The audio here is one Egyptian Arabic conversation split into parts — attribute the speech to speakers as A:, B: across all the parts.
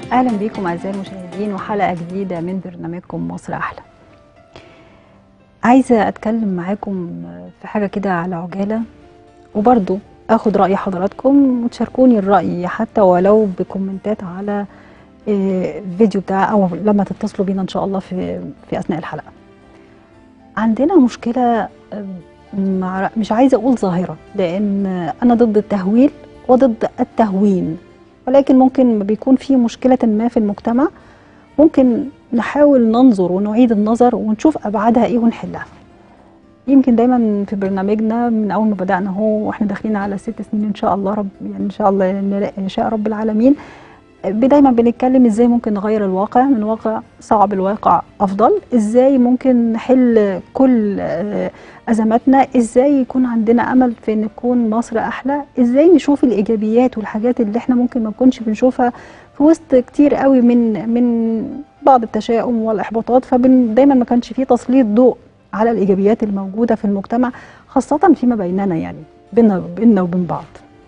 A: اهلا بيكم اعزائي المشاهدين وحلقه جديده من برنامجكم مصر احلى عايزه اتكلم معاكم في حاجه كده على عجاله وبرضو اخد راي حضراتكم وتشاركوني الراي حتى ولو بكومنتات على الفيديو بتاع او لما تتصلوا بينا ان شاء الله في في اثناء الحلقه عندنا مشكله مش عايزه اقول ظاهره لان انا ضد التهويل وضد التهوين ولكن ممكن بيكون في مشكله ما في المجتمع ممكن نحاول ننظر ونعيد النظر ونشوف ابعادها ايه ونحلها يمكن دايما في برنامجنا من اول ما بدانا هو واحنا داخلين على ست سنين ان شاء الله رب يعني ان شاء الله يعني يشاء رب العالمين دايما بنتكلم ازاي ممكن نغير الواقع من واقع صعب الواقع افضل ازاي ممكن نحل كل ازماتنا ازاي يكون عندنا امل في ان تكون مصر احلى ازاي نشوف الايجابيات والحاجات اللي احنا ممكن ما نكونش بنشوفها في وسط كتير قوي من من بعض التشاؤم والاحباطات فدايما ما كانش فيه تسليط ضوء على الايجابيات الموجوده في المجتمع خاصه فيما بيننا يعني بيننا بيننا وبين بعض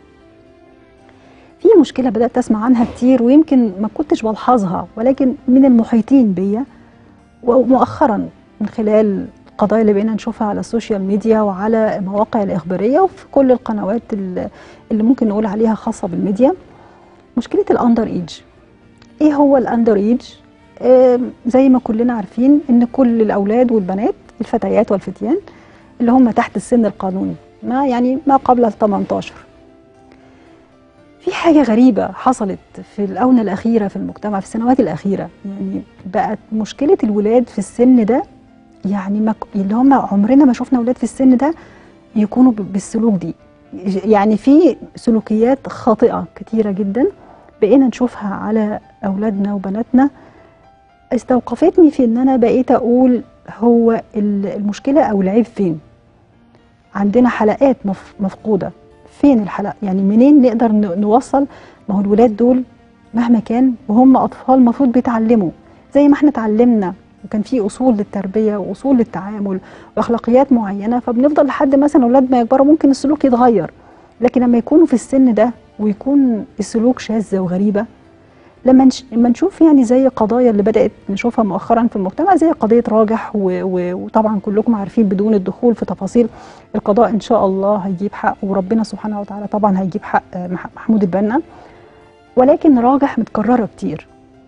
A: في مشكله بدات اسمع عنها كتير ويمكن ما كنتش بلحظها ولكن من المحيطين بيا ومؤخرا من خلال القضايا اللي بقينا نشوفها على السوشيال ميديا وعلى المواقع الاخباريه وفي كل القنوات اللي ممكن نقول عليها خاصه بالميديا مشكله الاندر ايج ايه هو الاندر ايج آه زي ما كلنا عارفين ان كل الاولاد والبنات الفتيات والفتيان اللي هم تحت السن القانوني ما يعني ما قبل ال 18 في حاجة غريبة حصلت في الآونة الأخيرة في المجتمع في السنوات الأخيرة يعني بقت مشكلة الولاد في السن ده يعني ما اللي هم عمرنا ما شفنا ولاد في السن ده يكونوا بالسلوك دي يعني في سلوكيات خاطئة كتيرة جدا بقينا نشوفها على أولادنا وبناتنا استوقفتني في إن أنا بقيت أقول هو المشكلة أو العيب فين عندنا حلقات مفقودة فين الحلقة يعني منين نقدر نوصل ما هو الولاد دول مهما كان وهم أطفال المفروض بيتعلموا زي ما احنا اتعلمنا وكان في اصول للتربيه واصول للتعامل واخلاقيات معينه فبنفضل لحد مثلا اولاد ما يكبروا ممكن السلوك يتغير لكن لما يكونوا في السن ده ويكون السلوك شاذه وغريبه لما نش... لما نشوف يعني زي قضايا اللي بدات نشوفها مؤخرا في المجتمع زي قضيه راجح و... و... وطبعا كلكم عارفين بدون الدخول في تفاصيل القضاء ان شاء الله هيجيب حق وربنا سبحانه وتعالى طبعا هيجيب حق محمود البنا ولكن راجح متكرره كتير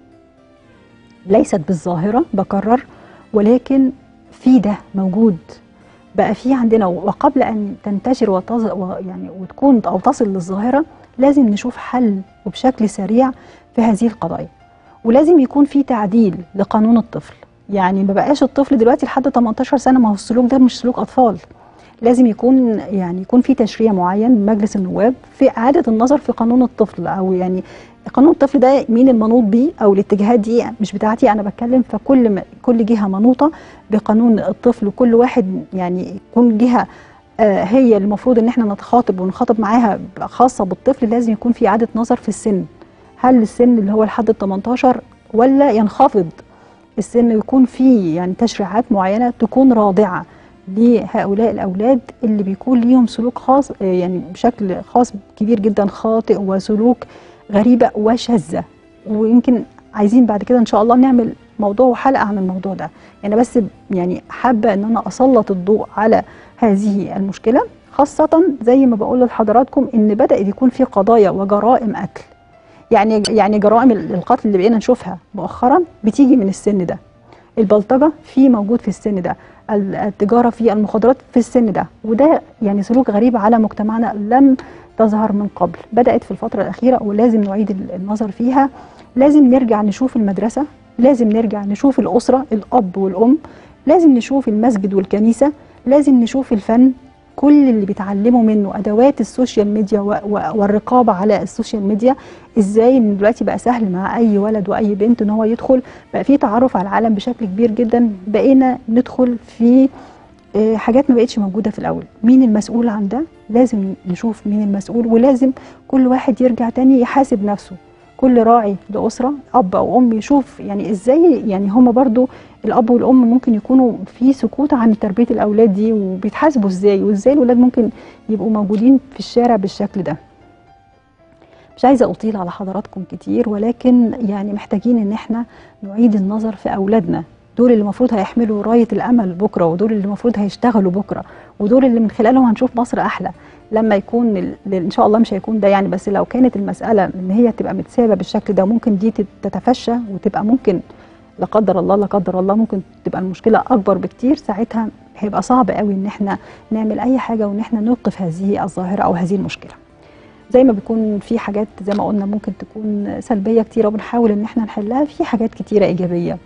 A: ليست بالظاهره بكرر ولكن في ده موجود بقى في عندنا وقبل ان تنتشر وتز... يعني وتكون او تصل للظاهره لازم نشوف حل وبشكل سريع في هذه القضايا ولازم يكون في تعديل لقانون الطفل يعني ما بقاش الطفل دلوقتي لحد 18 سنه ما هو السلوك ده مش سلوك اطفال لازم يكون يعني يكون في تشريع معين من مجلس النواب في اعاده النظر في قانون الطفل او يعني قانون الطفل ده مين المنوط بيه او الاتجاهات دي مش بتاعتي انا بتكلم فكل كل جهه منوطه بقانون الطفل وكل واحد يعني يكون جهه آه هي المفروض ان احنا نتخاطب ونخاطب معاها خاصه بالطفل لازم يكون في اعاده نظر في السن هل السن اللي هو لحد ال 18 ولا ينخفض السن ويكون فيه يعني تشريعات معينه تكون رادعه لهؤلاء الاولاد اللي بيكون ليهم سلوك خاص يعني بشكل خاص كبير جدا خاطئ وسلوك غريبه وشاذه ويمكن عايزين بعد كده ان شاء الله نعمل موضوع وحلقه عن الموضوع ده يعني بس يعني حابه ان انا اسلط الضوء على هذه المشكله خاصه زي ما بقول لحضراتكم ان بدا يكون في قضايا وجرائم قتل يعني يعني جرائم القتل اللي بقينا نشوفها مؤخرا بتيجي من السن ده البلطجه في موجود في السن ده التجاره في المخدرات في السن ده وده يعني سلوك غريب على مجتمعنا لم تظهر من قبل بدات في الفتره الاخيره ولازم نعيد النظر فيها لازم نرجع نشوف المدرسه لازم نرجع نشوف الاسره الاب والام لازم نشوف المسجد والكنيسه لازم نشوف الفن كل اللي بيتعلموا منه ادوات السوشيال ميديا والرقابه على السوشيال ميديا ازاي ان دلوقتي بقى سهل مع اي ولد واي بنت ان هو يدخل بقى في تعرف على العالم بشكل كبير جدا بقينا ندخل في حاجات ما بقتش موجوده في الاول مين المسؤول عن ده لازم نشوف مين المسؤول ولازم كل واحد يرجع تاني يحاسب نفسه كل راعي لاسره اب او ام يشوف يعني ازاي يعني هم برضو الاب والام ممكن يكونوا في سكوت عن تربيه الاولاد دي وبيتحاسبوا ازاي وازاي الولاد ممكن يبقوا موجودين في الشارع بالشكل ده مش عايزه اطيل على حضراتكم كتير ولكن يعني محتاجين ان احنا نعيد النظر في اولادنا دول اللي المفروض هيحملوا رايه الامل بكره ودول اللي المفروض هيشتغلوا بكره ودول اللي من خلالهم هنشوف مصر احلى لما يكون ال- ان شاء الله مش هيكون ده يعني بس لو كانت المساله ان هي تبقى متسابه بالشكل ده ممكن دي تت- تتفشى وتبقى ممكن لا قدر الله لا قدر الله ممكن تبقى المشكله اكبر بكتير ساعتها هيبقى صعب قوي ان احنا نعمل اي حاجه وان احنا نوقف هذه الظاهره او هذه المشكله زي ما بيكون في حاجات زي ما قلنا ممكن تكون سلبيه كتيره وبنحاول ان احنا نحلها في حاجات كتيره ايجابيه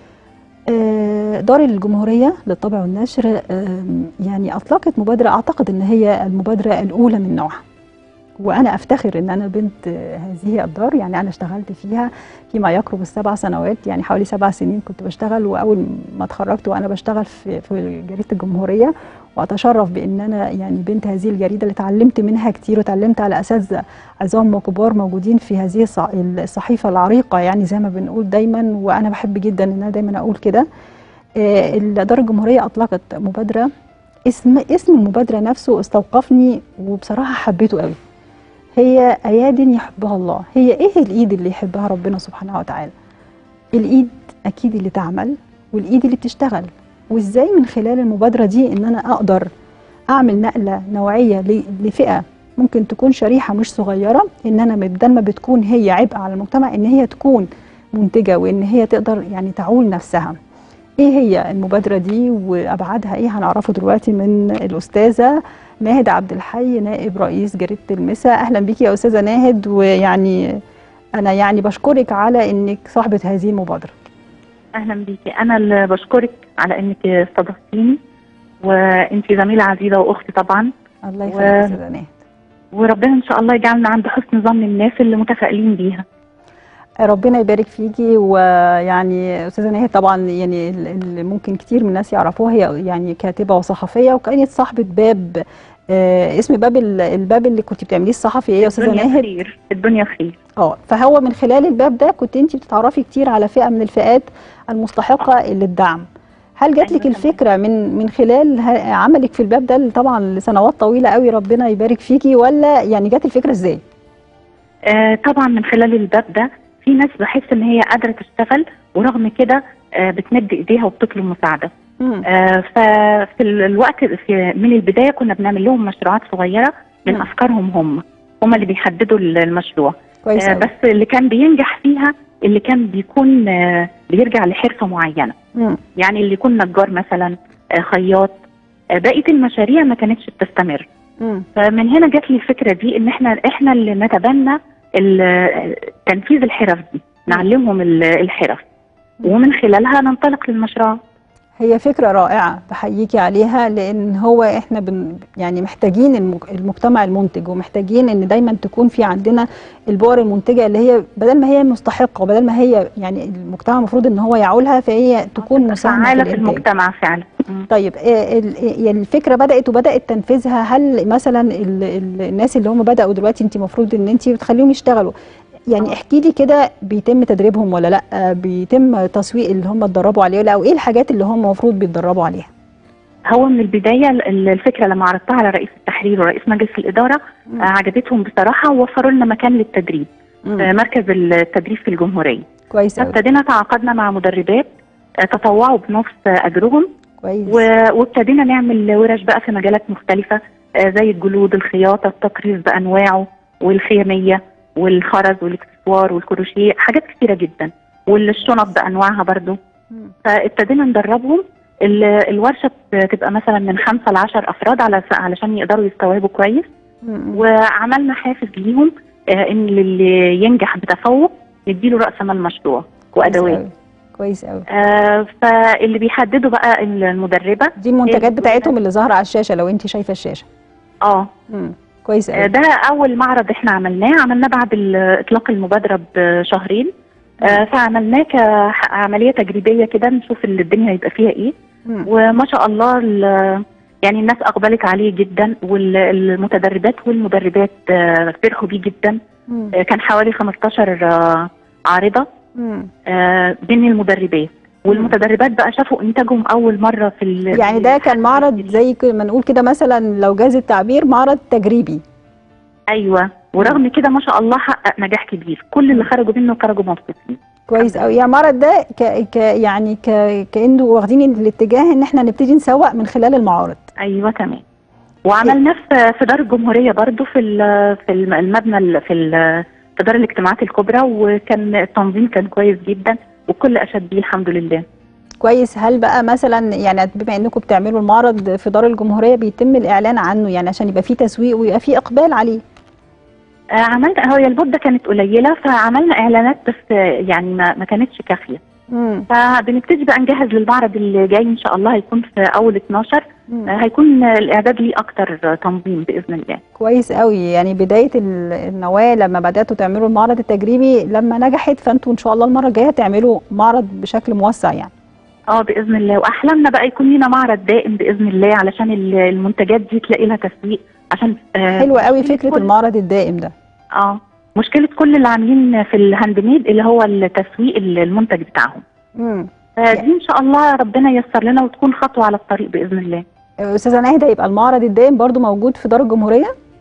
A: آه، دار الجمهورية للطبع والنشر آم، يعني أطلقت مبادرة أعتقد أن هي المبادرة الأولى من نوعها وأنا أفتخر أن أنا بنت آه، هذه الدار يعني أنا اشتغلت فيها فيما يقرب السبع سنوات يعني حوالي سبع سنين كنت بشتغل وأول ما اتخرجت وأنا بشتغل في, في جريدة الجمهورية وأتشرف بأن أنا يعني بنت هذه الجريدة اللي اتعلمت منها كتير وتعلمت على أساتذة عظام وكبار موجودين في هذه الص- الصحيفة العريقة يعني زي ما بنقول دايما وأنا بحب جدا أن أنا دايما أقول كده آه، الإدارة الجمهورية أطلقت مبادرة اسم اسم المبادرة نفسه استوقفني وبصراحة حبيته قوي هي أياد يحبها الله هي إيه الإيد اللي يحبها ربنا سبحانه وتعالى الإيد أكيد اللي تعمل والإيد اللي بتشتغل وإزاي من خلال المبادرة دي إن أنا أقدر أعمل نقلة نوعية ل- لفئة ممكن تكون شريحة مش صغيرة إن أنا بدل ما بتكون هي عبء على المجتمع إن هي تكون منتجة وإن هي تقدر يعني تعول نفسها ايه هي المبادره دي وابعادها ايه هنعرفه دلوقتي من الاستاذه ناهد عبد الحي نائب رئيس جريده المسا اهلا بيكي يا استاذه ناهد ويعني انا يعني بشكرك على انك صاحبه هذه المبادره
B: اهلا بيكي انا اللي بشكرك على انك استضفتيني وانت زميله عزيزه واختي طبعا
A: الله
B: و-
A: يخليك يا استاذه ناهد
B: وربنا ان شاء الله يجعلنا عند حسن ظن الناس اللي متفائلين بيها
A: ربنا يبارك فيكي ويعني استاذه ناهد طبعا يعني اللي ممكن كتير من الناس يعرفوها هي يعني كاتبه وصحفيه وكانت صاحبه باب آه اسم باب ال- الباب اللي كنت بتعمليه الصحفي ايه يا استاذه
B: الدنيا
A: ناهد
B: خير الدنيا خير
A: اه فهو من خلال الباب ده كنت انت بتتعرفي كتير على فئه من الفئات المستحقه للدعم هل جات لك
B: أيوة تمام.
A: الفكره من من خلال ه- عملك في الباب ده اللي طبعا لسنوات طويله قوي ربنا يبارك فيكي ولا يعني جات الفكره ازاي
B: آه طبعا من خلال الباب ده في ناس بحس ان هي قادره تشتغل ورغم كده آه بتمد ايديها وبتطلب مساعده
A: مم.
B: آه ففي ال- الوقت في من البدايه كنا بنعمل لهم مشروعات صغيره من
A: مم.
B: افكارهم هم هم اللي بيحددوا ال- المشروع
A: كويس
B: آه
A: قوي
B: بس اللي كان بينجح فيها اللي كان بيكون آه بيرجع لحرفه معينه
A: مم.
B: يعني اللي يكون نجار مثلا آه خياط آه بقيه المشاريع ما كانتش بتستمر
A: مم.
B: فمن هنا جات لي الفكره دي ان احنا احنا اللي نتبنى ال- تنفيذ الحرف دي نعلمهم ال- الحرف ومن خلالها ننطلق للمشروع
A: هي فكرة رائعة بحييكي عليها لأن هو إحنا بن يعني محتاجين المج- المجتمع المنتج ومحتاجين إن دايما تكون في عندنا البؤر المنتجة اللي هي بدل ما هي مستحقة وبدل ما هي يعني المجتمع المفروض إن هو يعولها فهي تكون مساهمة
B: فعالة
A: في
B: في
A: الإنتاج
B: المجتمع فعلا مم.
A: طيب آه، ال- آه، يعني الفكرة بدأت وبدأت تنفيذها هل مثلا ال- ال- الناس اللي هم بدأوا دلوقتي أنت المفروض إن أنت بتخليهم يشتغلوا يعني
B: آه.
A: احكي لي كده بيتم تدريبهم ولا لا آه، بيتم تسويق اللي هم اتدربوا عليه ولا او ايه الحاجات اللي هم المفروض بيتدربوا عليها
B: هو من البدايه ال- الفكره لما عرضتها على رئيس التحرير ورئيس مجلس الاداره
A: مم.
B: آه، عجبتهم بصراحه ووفروا لنا مكان للتدريب في
A: مم.
B: مركز التدريب في الجمهوريه
A: كويس قوي
B: فابتدينا تعاقدنا مع مدربات آه، تطوعوا بنص آه، اجرهم
A: كويس
B: و- وابتدينا نعمل ورش بقى في مجالات مختلفة آه، زي الجلود الخياطة التطريز بأنواعه والخيامية والخرز والاكسسوار والكروشيه حاجات كتيرة جدا والشنط بأنواعها برضو
A: مم.
B: فابتدينا ندربهم ال- الورشة بتبقى مثلا من خمسة لعشر أفراد على علشان يقدروا يستوعبوا كويس
A: مم.
B: وعملنا حافز ليهم آه، إن اللي ينجح بتفوق نديله رأس مال مشروع
A: كويس
B: وأدوات
A: قوي. كويس قوي
B: آه، فاللي بيحددوا بقى المدربة
A: دي المنتجات
B: إيه،
A: بتاعتهم اللي ظاهره على الشاشه لو انت شايفه الشاشه
B: اه
A: مم. كويس
B: آه،
A: قوي
B: ده اول معرض احنا عملناه عملناه بعد ال- اطلاق المبادره بشهرين آه، فعملناه كعمليه تجريبيه كده نشوف اللي الدنيا هيبقى فيها ايه
A: مم.
B: وما شاء الله ال- يعني الناس اقبلت عليه جدا والمتدربات والمدربات آه، فرحوا بيه جدا
A: مم.
B: آه، كان حوالي 15 آه، عارضه
A: مم.
B: آه، بين المدربات والمتدربات بقى شافوا انتاجهم اول مره في ال-
A: يعني ده كان معرض زي ك- ما نقول كده مثلا لو جاز التعبير معرض تجريبي
B: ايوه ورغم كده ما شاء الله حقق نجاح كبير كل اللي خرجوا منه خرجوا مبسوطين
A: كويس قوي يعني المعرض ده ك... ك... يعني ك... كانه واخدين الاتجاه ان احنا نبتدي نسوق من خلال المعارض
B: ايوه تمام وعملناه في في دار الجمهوريه برضو في ال- في الم- المبنى ال- في ال- في دار الاجتماعات الكبرى وكان التنظيم كان كويس جدا وكل اشاد بيه الحمد لله
A: كويس هل بقى مثلا يعني بما انكم بتعملوا المعرض في دار الجمهوريه بيتم الاعلان عنه يعني عشان يبقى فيه تسويق ويبقى فيه اقبال عليه
B: آه، عملنا هي المده كانت قليله فعملنا اعلانات بس آه، يعني ما ما كانتش كافيه
A: امم
B: فبنبتدي بقى نجهز للمعرض اللي جاي ان شاء الله هيكون في اول 12 آه، هيكون آه، الاعداد ليه اكتر آه، تنظيم باذن الله
A: كويس قوي يعني بدايه ال- النواه لما بداتوا تعملوا المعرض التجريبي لما نجحت فانتوا ان شاء الله المره الجايه تعملوا معرض بشكل موسع يعني
B: اه باذن الله واحلامنا بقى يكون لنا معرض دائم باذن الله علشان ال- المنتجات دي تلاقي لها تسويق عشان آه،
A: حلوه قوي
B: مشكلة
A: فكره
B: كل-
A: المعرض الدائم ده
B: اه مشكله كل اللي عاملين في الهاند ميد اللي هو التسويق المنتج بتاعهم
A: امم
B: فدي ان شاء الله ربنا ييسر لنا وتكون خطوه على الطريق باذن الله
A: استاذه ناهده يبقى المعرض الدائم برضو موجود في دار الجمهوريه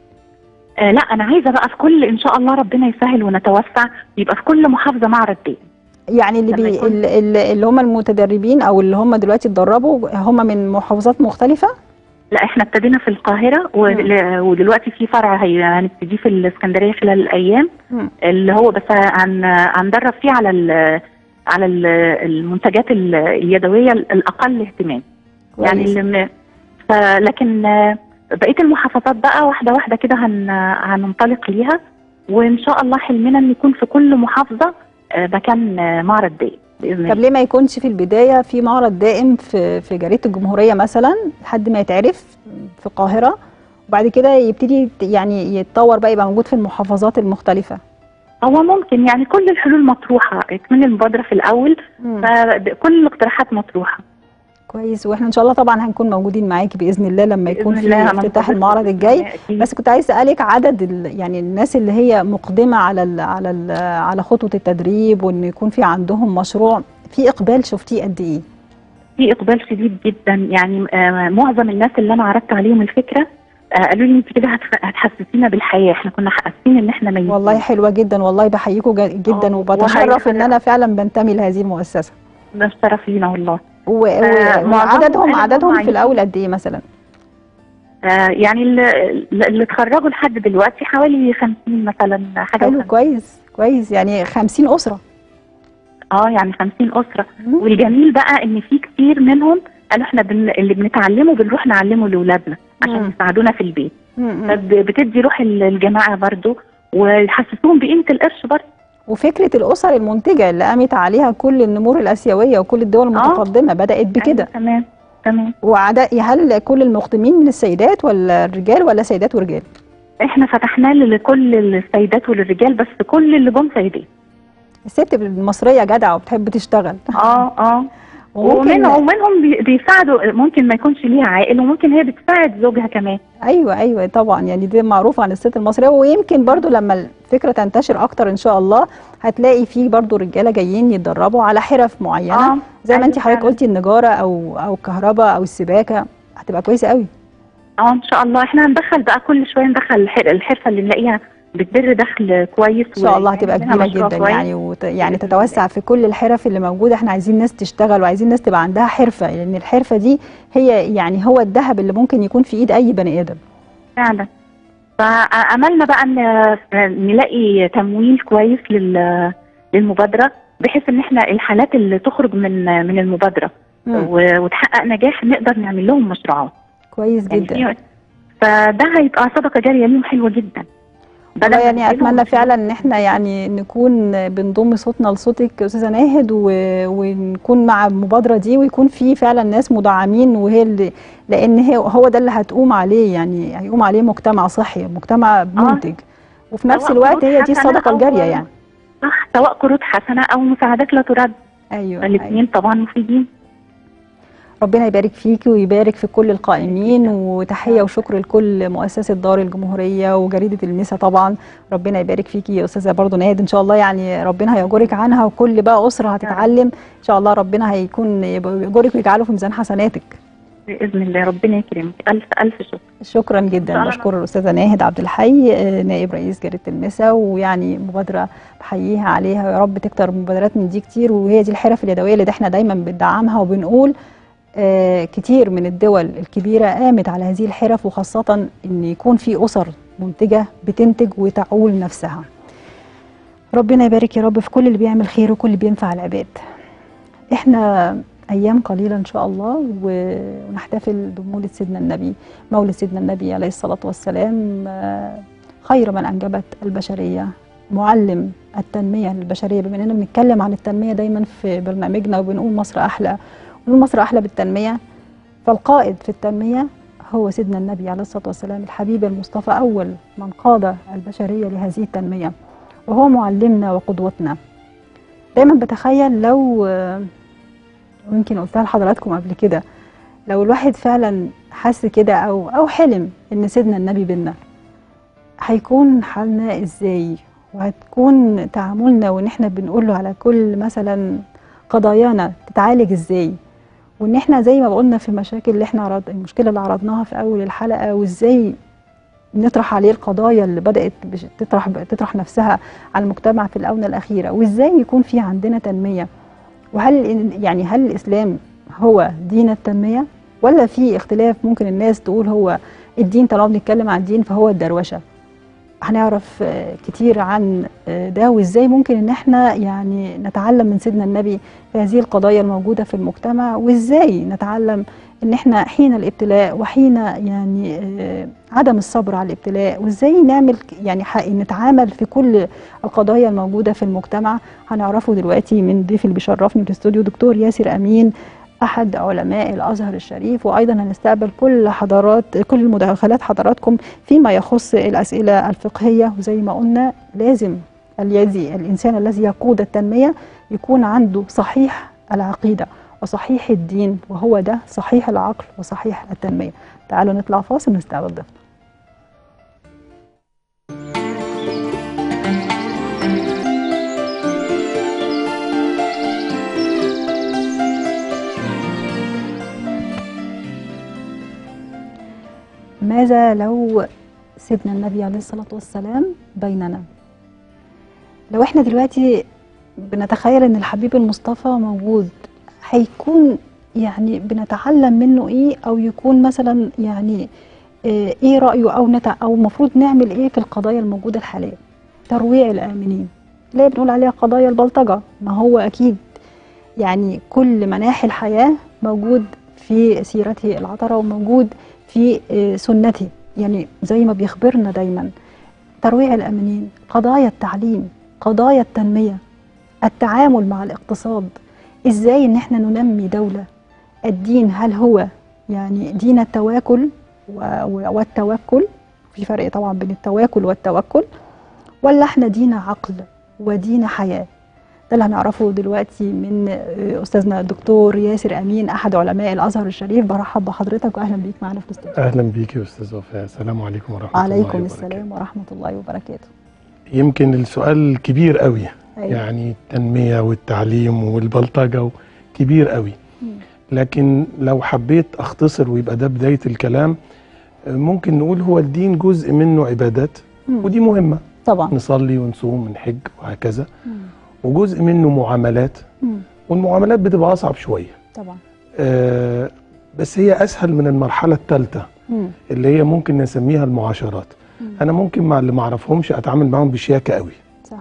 B: آه لا انا عايزه بقى في كل ان شاء الله ربنا يسهل ونتوسع يبقى في كل محافظه معرض دائم
A: يعني اللي
B: لما
A: بي
B: يكون-
A: اللي, اللي اللي هم المتدربين او اللي هم دلوقتي اتدربوا هم من محافظات مختلفه
B: لا احنا ابتدينا في القاهره ول- ودلوقتي في فرع هي- هنبتدي في الاسكندريه خلال الايام
A: مم.
B: اللي هو بس هن هندرب فيه على ال على ال- المنتجات ال- اليدويه الاقل اهتمام يعني
A: كويس.
B: اللي م- ف- لكن آه، بقيه المحافظات بقى واحده واحده كده هن هننطلق ليها وان شاء الله حلمنا ان يكون في كل محافظه آه، مكان آه، معرض دائم باذن
A: طب
B: الله
A: ليه ما يكونش في البدايه في معرض دائم في في جريده الجمهوريه مثلا لحد ما يتعرف في القاهره وبعد كده يبتدي يت- يعني يتطور بقى يبقى موجود في المحافظات المختلفه
B: هو ممكن يعني كل الحلول مطروحه من المبادره في الاول فكل الاقتراحات مطروحه
A: كويس واحنا ان شاء الله طبعا هنكون موجودين معاكي باذن الله لما يكون
B: بإذن
A: في
B: الله
A: افتتاح
B: هننتظركم
A: المعرض
B: بإذن
A: الجاي
B: الله أكيد.
A: بس كنت عايز اسالك عدد ال يعني الناس اللي هي مقدمه على ال على ال على خطوه التدريب وان يكون في عندهم مشروع في اقبال شفتيه قد ايه
B: في اقبال شديد جدا يعني آه، معظم الناس اللي انا عرضت عليهم الفكره آه، قالوا لي انت كده هتخ- هتحسسينا بالحياه احنا كنا حاسين ان احنا ميتين
A: والله حلوه جدا والله بحييكم جا- جدا
B: آه،
A: وبتشرف ان
B: وهي-
A: انا فعلا بنتمي لهذه المؤسسه
B: ده الشرف لينا والله
A: و- و-
B: آه، معظمهم
A: وعددهم
B: قالوا
A: عددهم
B: هم
A: في
B: عايزين-
A: الاول قد ايه مثلا
B: آه، يعني اللي, اللي اتخرجوا لحد دلوقتي حوالي 50 مثلا حاجه
A: حلو
B: وخمسين.
A: كويس كويس يعني 50 اسره
B: اه يعني 50 اسره
A: مم.
B: والجميل بقى ان في كتير منهم قالوا احنا بن... اللي بنتعلمه بنروح نعلمه لاولادنا عشان
A: مم.
B: يساعدونا في البيت
A: م-م.
B: فبتدي روح ال- الجماعه برضو ويحسسوهم بقيمه القرش برضو
A: وفكره الاسر المنتجه اللي قامت عليها كل النمور الاسيويه وكل الدول المتقدمه بدات بكده
B: أيوة، تمام تمام
A: وعدد هل كل المقدمين من السيدات ولا الرجال ولا سيدات ورجال
B: احنا فتحناه لكل السيدات وللرجال بس كل اللي جم سيدات
A: الست المصريه جدعه وبتحب تشتغل
B: اه اه
A: وممكن
B: ومنهم ومنهم بي- بيساعدوا ممكن ما يكونش ليها عائل وممكن هي بتساعد زوجها كمان
A: ايوه ايوه طبعا يعني دي معروف عن الست المصريه ويمكن برضو لما الفكره تنتشر اكتر ان شاء الله هتلاقي في برضو رجاله جايين يتدربوا على حرف معينه
B: اه
A: زي ما
B: أيوة
A: انت حضرتك
B: فعلا.
A: قلتي النجاره او او الكهرباء او السباكه هتبقى كويسه قوي
B: اه ان شاء الله احنا هندخل بقى كل شويه ندخل الحر- الحرفه اللي نلاقيها بتدر دخل كويس
A: ان شاء الله هتبقى
B: ويعمل منها
A: كبيره
B: مشروع
A: جدا
B: كويس.
A: يعني وت... يعني
B: بإذن
A: تتوسع في كل الحرف اللي موجوده احنا عايزين ناس تشتغل وعايزين ناس تبقى عندها حرفه لان يعني الحرفه دي هي يعني هو الذهب اللي ممكن يكون في ايد اي بني ادم
B: فعلا فاملنا بقى ان نلاقي تمويل كويس لل- للمبادره بحيث ان احنا الحالات اللي تخرج من من المبادره
A: مم.
B: و- وتحقق نجاح نقدر نعمل لهم مشروعات
A: كويس
B: يعني
A: جدا
B: في- فده هيبقى صدقه جاريه ليهم حلوه جدا بدل
A: والله
B: ما
A: يعني
B: نديلهم
A: اتمنى
B: فلوس.
A: فعلا ان احنا يعني نكون بنضم صوتنا لصوتك يا استاذه ناهد و... ونكون مع المبادره دي ويكون في فعلا ناس مدعمين وهي اللي لان هي هو ده اللي هتقوم عليه يعني هيقوم عليه مجتمع صحي مجتمع منتج وفي نفس
B: سواء
A: الوقت
B: قروض
A: هي دي
B: حسنة
A: الصدقه
B: أو-
A: الجاريه يعني
B: صح سواء قروض حسنه او مساعدات لا ترد
A: ايوه, أيوة.
B: الاثنين طبعا مفيدين
A: ربنا يبارك فيكي ويبارك في كل القائمين وتحيه وشكر لكل مؤسسه دار الجمهوريه وجريده المسا طبعا ربنا يبارك فيكي يا استاذه برضه ناهد ان شاء الله يعني ربنا هيجرك عنها وكل بقى اسره هتتعلم ان شاء الله ربنا هيكون يجرك ويجعله في ميزان حسناتك
B: باذن الله ربنا يكرمك الف الف شكر
A: شكرا
B: إن شاء
A: جدا
B: الله.
A: بشكر الاستاذه ناهد عبد الحي آه، نائب رئيس جريده المسا ويعني مبادره بحييها عليها يا رب تكتر مبادرات من دي كتير وهي دي الحرف اليدويه اللي احنا دايما بندعمها وبنقول آه، كتير من الدول الكبيره قامت على هذه الحرف وخاصه ان يكون في اسر منتجه بتنتج وتعول نفسها. ربنا يبارك يا رب في كل اللي بيعمل خير وكل اللي بينفع العباد. احنا ايام قليله ان شاء الله و- ونحتفل بمولد سيدنا النبي مولد سيدنا النبي عليه الصلاه والسلام آه، خير من انجبت البشريه معلم التنميه للبشريه بما اننا بنتكلم عن التنميه دايما في برنامجنا وبنقول مصر احلى ونقول مصر احلى بالتنميه فالقائد في التنميه هو سيدنا النبي عليه الصلاه والسلام الحبيب المصطفى اول من قاد البشريه لهذه التنميه وهو معلمنا وقدوتنا دايما بتخيل لو آه، ويمكن قلتها لحضراتكم قبل كده لو الواحد فعلا حس كده او او حلم ان سيدنا النبي بينا هيكون حالنا ازاي وهتكون تعاملنا وان احنا بنقول له على كل مثلا قضايانا تتعالج ازاي وان احنا زي ما قلنا في المشاكل اللي احنا عرض المشكله اللي عرضناها في اول الحلقه وازاي نطرح عليه القضايا اللي بدات بش- تطرح تطرح نفسها على المجتمع في الاونه الاخيره وازاي يكون في عندنا تنميه وهل إن- يعني هل الاسلام هو دين التنميه ولا في اختلاف ممكن الناس تقول هو الدين طالما بنتكلم عن الدين فهو الدروشه هنعرف آه، كتير عن آه، ده وازاي ممكن ان احنا يعني نتعلم من سيدنا النبي في هذه القضايا الموجوده في المجتمع وازاي نتعلم ان احنا حين الابتلاء وحين يعني آه، عدم الصبر على الابتلاء وازاي نعمل ك- يعني ح- نتعامل في كل القضايا الموجوده في المجتمع هنعرفه دلوقتي من ضيف اللي بيشرفني في الاستوديو دكتور ياسر امين احد علماء الازهر الشريف وايضا هنستقبل كل حضرات كل مداخلات حضراتكم فيما يخص الاسئله الفقهيه وزي ما قلنا لازم الذي الانسان الذي يقود التنميه يكون عنده صحيح العقيده وصحيح الدين وهو ده صحيح العقل وصحيح التنميه تعالوا نطلع فاصل ونستقبل ضيفنا ماذا لو سيدنا النبي عليه الصلاة والسلام بيننا لو احنا دلوقتي بنتخيل ان الحبيب المصطفى موجود هيكون يعني بنتعلم منه ايه او يكون مثلا يعني آه، ايه رأيه او نتع او المفروض نعمل ايه في القضايا الموجودة الحالية ترويع الآمنين اللي بنقول عليها قضايا البلطجة ما هو اكيد يعني كل مناحي الحياة موجود في سيرته العطرة وموجود في آه، سنته يعني زي ما بيخبرنا دايما ترويع الامنين قضايا التعليم قضايا التنميه التعامل مع الاقتصاد ازاي ان احنا ننمي دوله الدين هل هو يعني دين التواكل و- و- والتوكل في فرق طبعا بين التواكل والتوكل ولا احنا دين عقل ودين حياه ده اللي هنعرفه دلوقتي من آه، استاذنا الدكتور ياسر امين احد علماء الازهر الشريف برحب بحضرتك واهلا بيك معانا في الاستوديو
C: اهلا بيك يا استاذ وفاء السلام عليكم ورحمه الله
A: عليكم
C: وبركاته.
A: السلام ورحمة الله وبركاته
C: يمكن السؤال كبير قوي
A: أيوة.
C: يعني التنميه والتعليم والبلطجه كبير قوي
A: مم.
C: لكن لو حبيت اختصر ويبقى ده بدايه الكلام آه، ممكن نقول هو الدين جزء منه عبادات
A: مم.
C: ودي مهمه
A: طبعا
C: نصلي ونصوم ونحج وهكذا
A: مم.
C: وجزء منه معاملات
A: مم.
C: والمعاملات بتبقى اصعب شويه
A: طبعا
C: آه، بس هي اسهل من المرحله الثالثه
A: مم.
C: اللي هي ممكن نسميها المعاشرات
A: مم.
C: انا ممكن مع اللي ما اعرفهمش اتعامل معاهم بشياكه قوي
A: صح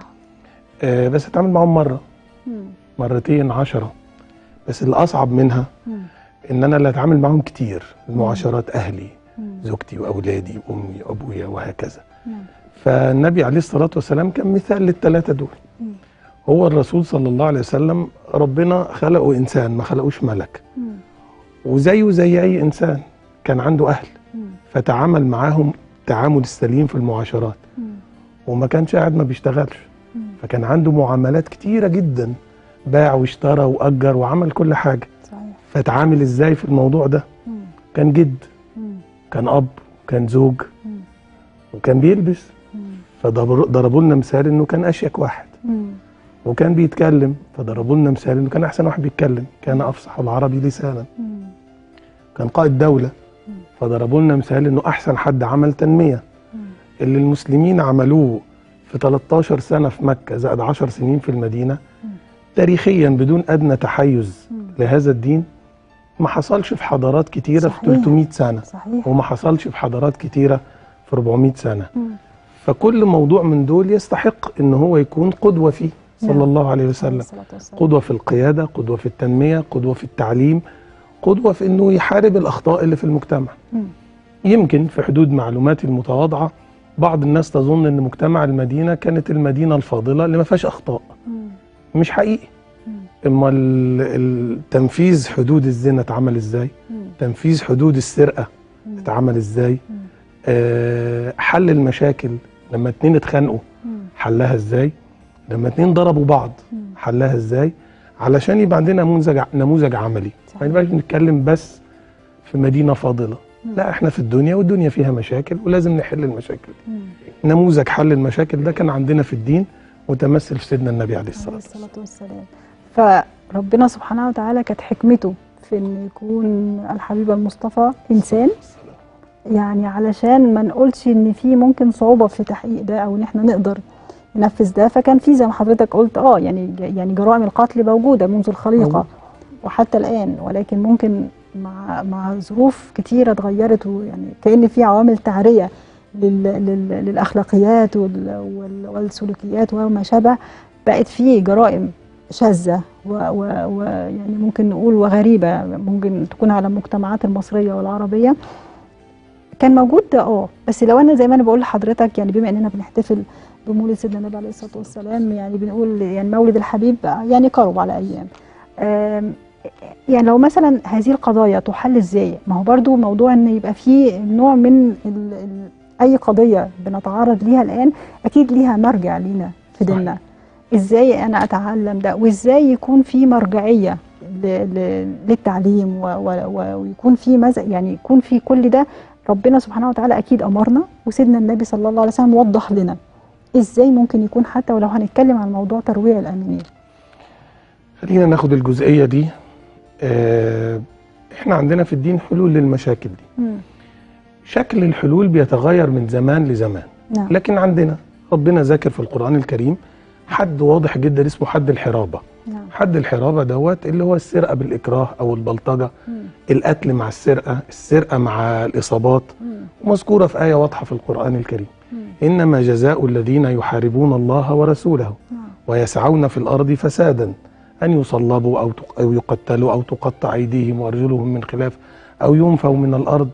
C: آه بس اتعامل معاهم مره
A: مم.
C: مرتين عشرة بس اللي اصعب منها
A: مم.
C: ان انا اللي اتعامل معاهم كتير المعاشرات اهلي
A: مم.
C: زوجتي واولادي وامي وابويا وهكذا
A: نعم.
C: فالنبي عليه الصلاه والسلام كان مثال للثلاثه دول
A: مم.
C: هو الرسول صلى الله عليه وسلم ربنا خلقه انسان ما خلقوش ملك
A: مم.
C: وزيه زي اي انسان كان عنده اهل
A: مم.
C: فتعامل معاهم تعامل السليم في المعاشرات
A: مم.
C: وما كانش قاعد ما بيشتغلش
A: مم.
C: فكان عنده معاملات كتيرة جدا باع واشترى وأجر وعمل كل حاجة
A: صحيح
C: فتعامل ازاي في الموضوع ده
A: مم.
C: كان جد
A: مم.
C: كان أب كان زوج
A: مم.
C: وكان بيلبس
A: مم.
C: فضربوا لنا مثال انه كان اشيك واحد
A: مم.
C: وكان بيتكلم فضربوا لنا مثال انه كان احسن واحد بيتكلم كان افصح العربي لسانا
A: مم.
C: كان قائد دوله
A: مم.
C: فضربوا لنا مثال انه احسن حد عمل تنميه
A: مم.
C: اللي المسلمين عملوه في 13 سنه في مكه زائد 10 سنين في المدينه
A: مم.
C: تاريخيا بدون ادنى تحيز
A: مم.
C: لهذا الدين ما حصلش في حضارات كتيره في
A: صحيح.
C: 300 سنه
A: صحيح
C: وما حصلش في حضارات كتيره في 400 سنه
A: مم.
C: فكل موضوع من دول يستحق ان هو يكون قدوه فيه
A: نعم.
C: صلى الله عليه
A: عليه
C: وسلم
A: الصلاة والسلام.
C: قدوه في القياده قدوه في التنميه قدوه في التعليم قدوه في انه يحارب الاخطاء اللي في المجتمع
A: مم.
C: يمكن في حدود معلوماتي المتواضعه بعض الناس تظن ان مجتمع المدينه كانت المدينه الفاضله اللي ما فيهاش اخطاء
A: مم.
C: مش حقيقي
A: مم.
C: اما ال- ال- تنفيذ حدود الزنا اتعمل ازاي
A: مم.
C: تنفيذ حدود السرقه
A: مم.
C: اتعمل ازاي
A: مم.
C: آه، حل المشاكل لما اتنين اتخانقوا
A: مم.
C: حلها ازاي لما اتنين ضربوا بعض
A: مم.
C: حلها ازاي علشان يبقى عندنا نموذج نموذج عملي
A: صحيح.
C: ما يبقاش بنتكلم بس في مدينه فاضله
A: مم.
C: لا احنا في الدنيا والدنيا فيها مشاكل ولازم نحل المشاكل دي
A: مم.
C: نموذج حل المشاكل ده كان عندنا في الدين متمثل في سيدنا النبي عليه الصلاه
A: عليه
C: والسلام
A: الصلاة والسلام فربنا سبحانه وتعالى كانت حكمته في ان يكون الحبيب المصطفى انسان يعني علشان ما نقولش ان في ممكن صعوبة في تحقيق ده او ان احنا نقدر ننفذ ده فكان في زي ما حضرتك قلت اه يعني يعني جرائم القتل موجودة منذ الخليقة
C: موجودة.
A: وحتى الان ولكن ممكن مع مع ظروف كتيرة اتغيرت ويعني كأن في عوامل تعرية لل لل للاخلاقيات وال وال والسلوكيات وما شابه بقت في جرائم شاذة ويعني ممكن نقول وغريبة ممكن تكون على المجتمعات المصرية والعربية كان موجود ده اه بس لو انا زي ما انا بقول لحضرتك يعني بما اننا بنحتفل بمولد سيدنا النبي عليه الصلاه والسلام يعني بنقول يعني مولد الحبيب يعني قرب على ايام آم، يعني لو مثلا هذه القضايا تحل ازاي ما هو برضو موضوع ان يبقى في نوع من ال ال اي قضيه بنتعرض ليها الان اكيد ليها مرجع لينا في
C: صحيح.
A: ديننا ازاي انا اتعلم ده وازاي يكون في مرجعيه ل- ل- للتعليم و- و- و- ويكون في مز... يعني يكون في كل ده ربنا سبحانه وتعالى اكيد امرنا وسيدنا النبي صلى الله عليه وسلم وضح لنا ازاي ممكن يكون حتى ولو هنتكلم عن موضوع ترويع الامنين
C: خلينا ناخد الجزئيه دي آه، احنا عندنا في الدين حلول للمشاكل دي
A: مم.
C: شكل الحلول بيتغير من زمان لزمان
A: نعم
C: لكن عندنا ربنا ذاكر في القرآن الكريم حد واضح جدا اسمه حد الحرابة
A: نعم
C: حد الحرابة دوت اللي هو السرقة بالإكراه أو البلطجة
A: مم.
C: القتل مع السرقة السرقة مع الإصابات
A: مم.
C: مذكورة في آية واضحة في القرآن الكريم
A: مم.
C: إنما جزاء الذين يحاربون الله ورسوله
A: نعم
C: ويسعون في الأرض فسادا أن يصلبوا أو تق- أو يقتلوا أو تقطع أيديهم وأرجلهم من خلاف أو ينفوا من الأرض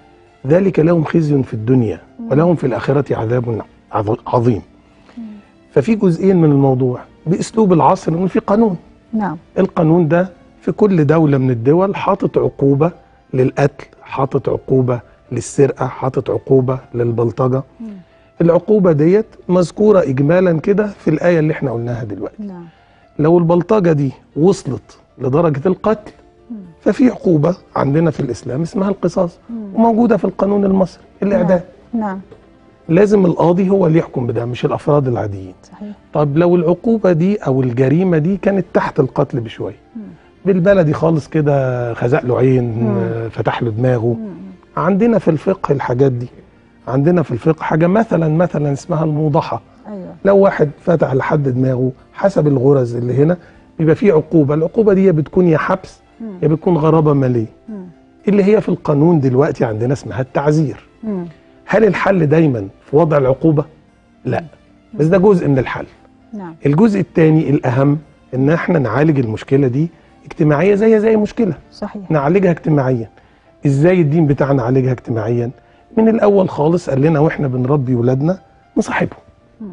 C: ذلك لهم خزي في الدنيا ولهم في الآخرة عذاب عظ- عظيم
A: مم.
C: ففي جزئين من الموضوع بأسلوب العصر إنه في قانون
A: نعم
C: القانون ده في كل دولة من الدول حاطط عقوبة للقتل حاطط عقوبة للسرقة حاطط عقوبة للبلطجة
A: مم.
C: العقوبة ديت مذكورة إجمالا كده في الآية اللي احنا قلناها دلوقتي
A: نعم
C: لو البلطجة دي وصلت لدرجة القتل
A: مم.
C: ففي عقوبة عندنا في الإسلام اسمها القصاص
A: مم.
C: وموجودة في القانون المصري الإعدام
A: نعم
C: لازم القاضي هو اللي يحكم بده مش الأفراد العاديين
A: صحيح
C: طب لو العقوبة دي أو الجريمة دي كانت تحت القتل بشوية
A: مم.
C: بالبلدي خالص كده خزق له عين
A: مم.
C: آه، فتح له دماغه
A: مم.
C: عندنا في الفقه الحاجات دي عندنا في الفقه حاجة مثلا مثلا اسمها الموضحة
A: ايوه
C: لو واحد فتح لحد دماغه حسب الغرز اللي هنا بيبقى فيه عقوبة العقوبة دي يا بتكون يا حبس
A: مم.
C: يا بتكون غرابة مالية
A: مم.
C: اللي هي في القانون دلوقتي عندنا اسمها التعزير
A: مم.
C: هل الحل دايما في وضع العقوبة؟ لا بس ده جزء من الحل
A: نعم
C: الجزء الثاني الأهم إن احنا نعالج المشكلة دي اجتماعية زي زي مشكلة
A: صحيح
C: نعالجها اجتماعيا ازاي الدين بتاعنا نعالجها اجتماعيا من الأول خالص قال لنا واحنا بنربي ولادنا نصاحبهم
A: مم.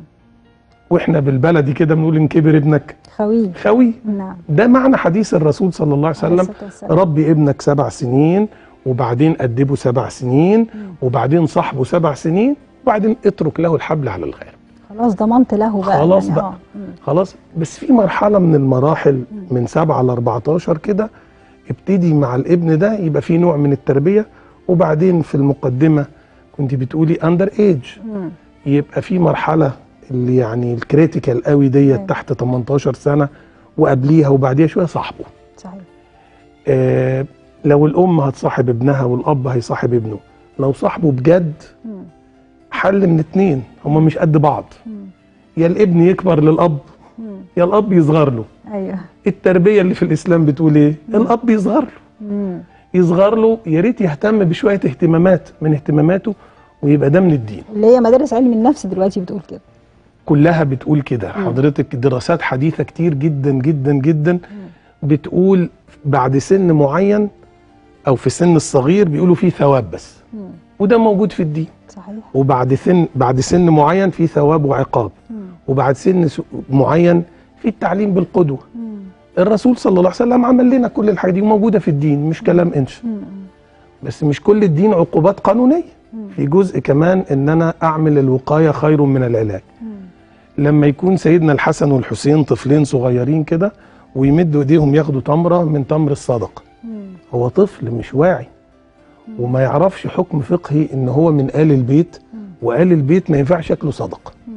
C: واحنا بالبلدي كده بنقول ان كبر ابنك
A: خوي
C: خوي
A: نعم
C: ده معنى حديث الرسول صلى الله عليه
A: عليه
C: وسلم
A: الصلاة والسلام.
C: ربي ابنك سبع سنين وبعدين أدبه سبع سنين
A: مم.
C: وبعدين صاحبه سبع سنين وبعدين اترك له الحبل على الغارب
A: خلاص ضمنت له بقى
C: خلاص
A: يعني
C: بقى.
A: آه. مم.
C: خلاص بس في مرحلة من المراحل من سبعة ل 14 كده ابتدي مع الابن ده يبقى في نوع من التربية وبعدين في المقدمة كنت بتقولي اندر ايج
A: مم.
C: يبقى في مرحلة اللي يعني الكريتيكال قوي
A: أيوة.
C: ديت تحت 18 سنة وقبليها وبعديها شوية صاحبه
A: صحيح
C: آه لو الام هتصاحب ابنها والاب هيصاحب ابنه لو صاحبه بجد
A: مم.
C: حل من اتنين هما مش قد بعض
A: مم.
C: يا الابن يكبر للاب
A: مم.
C: يا الاب يصغر له
A: ايوه
C: التربيه اللي في الاسلام بتقول ايه الاب يصغر له
A: مم.
C: يصغر له يا ريت يهتم بشويه اهتمامات من اهتماماته ويبقى ده من الدين
A: اللي هي مدارس علم النفس دلوقتي بتقول كده
C: كلها بتقول كده حضرتك دراسات حديثه كتير جدا جدا جدا بتقول بعد سن معين او في سن الصغير بيقولوا فيه ثواب بس
A: مم.
C: وده موجود في الدين
A: صحيح
C: وبعد سن بعد سن معين في ثواب وعقاب
A: مم.
C: وبعد سن س- معين في التعليم بالقدوه
A: مم.
C: الرسول صلى الله عليه وسلم عمل لنا كل الحاجات دي موجوده في الدين مش كلام انش
A: مم.
C: بس مش كل الدين عقوبات قانونيه في جزء كمان ان انا اعمل الوقايه خير من العلاج
A: مم.
C: لما يكون سيدنا الحسن والحسين طفلين صغيرين كده ويمدوا ايديهم ياخدوا تمره من تمر الصدقه
A: مم.
C: هو طفل مش واعي وما يعرفش حكم فقهي ان هو من آل البيت وآل البيت ما ينفعش ياكلوا صدقه
A: مم.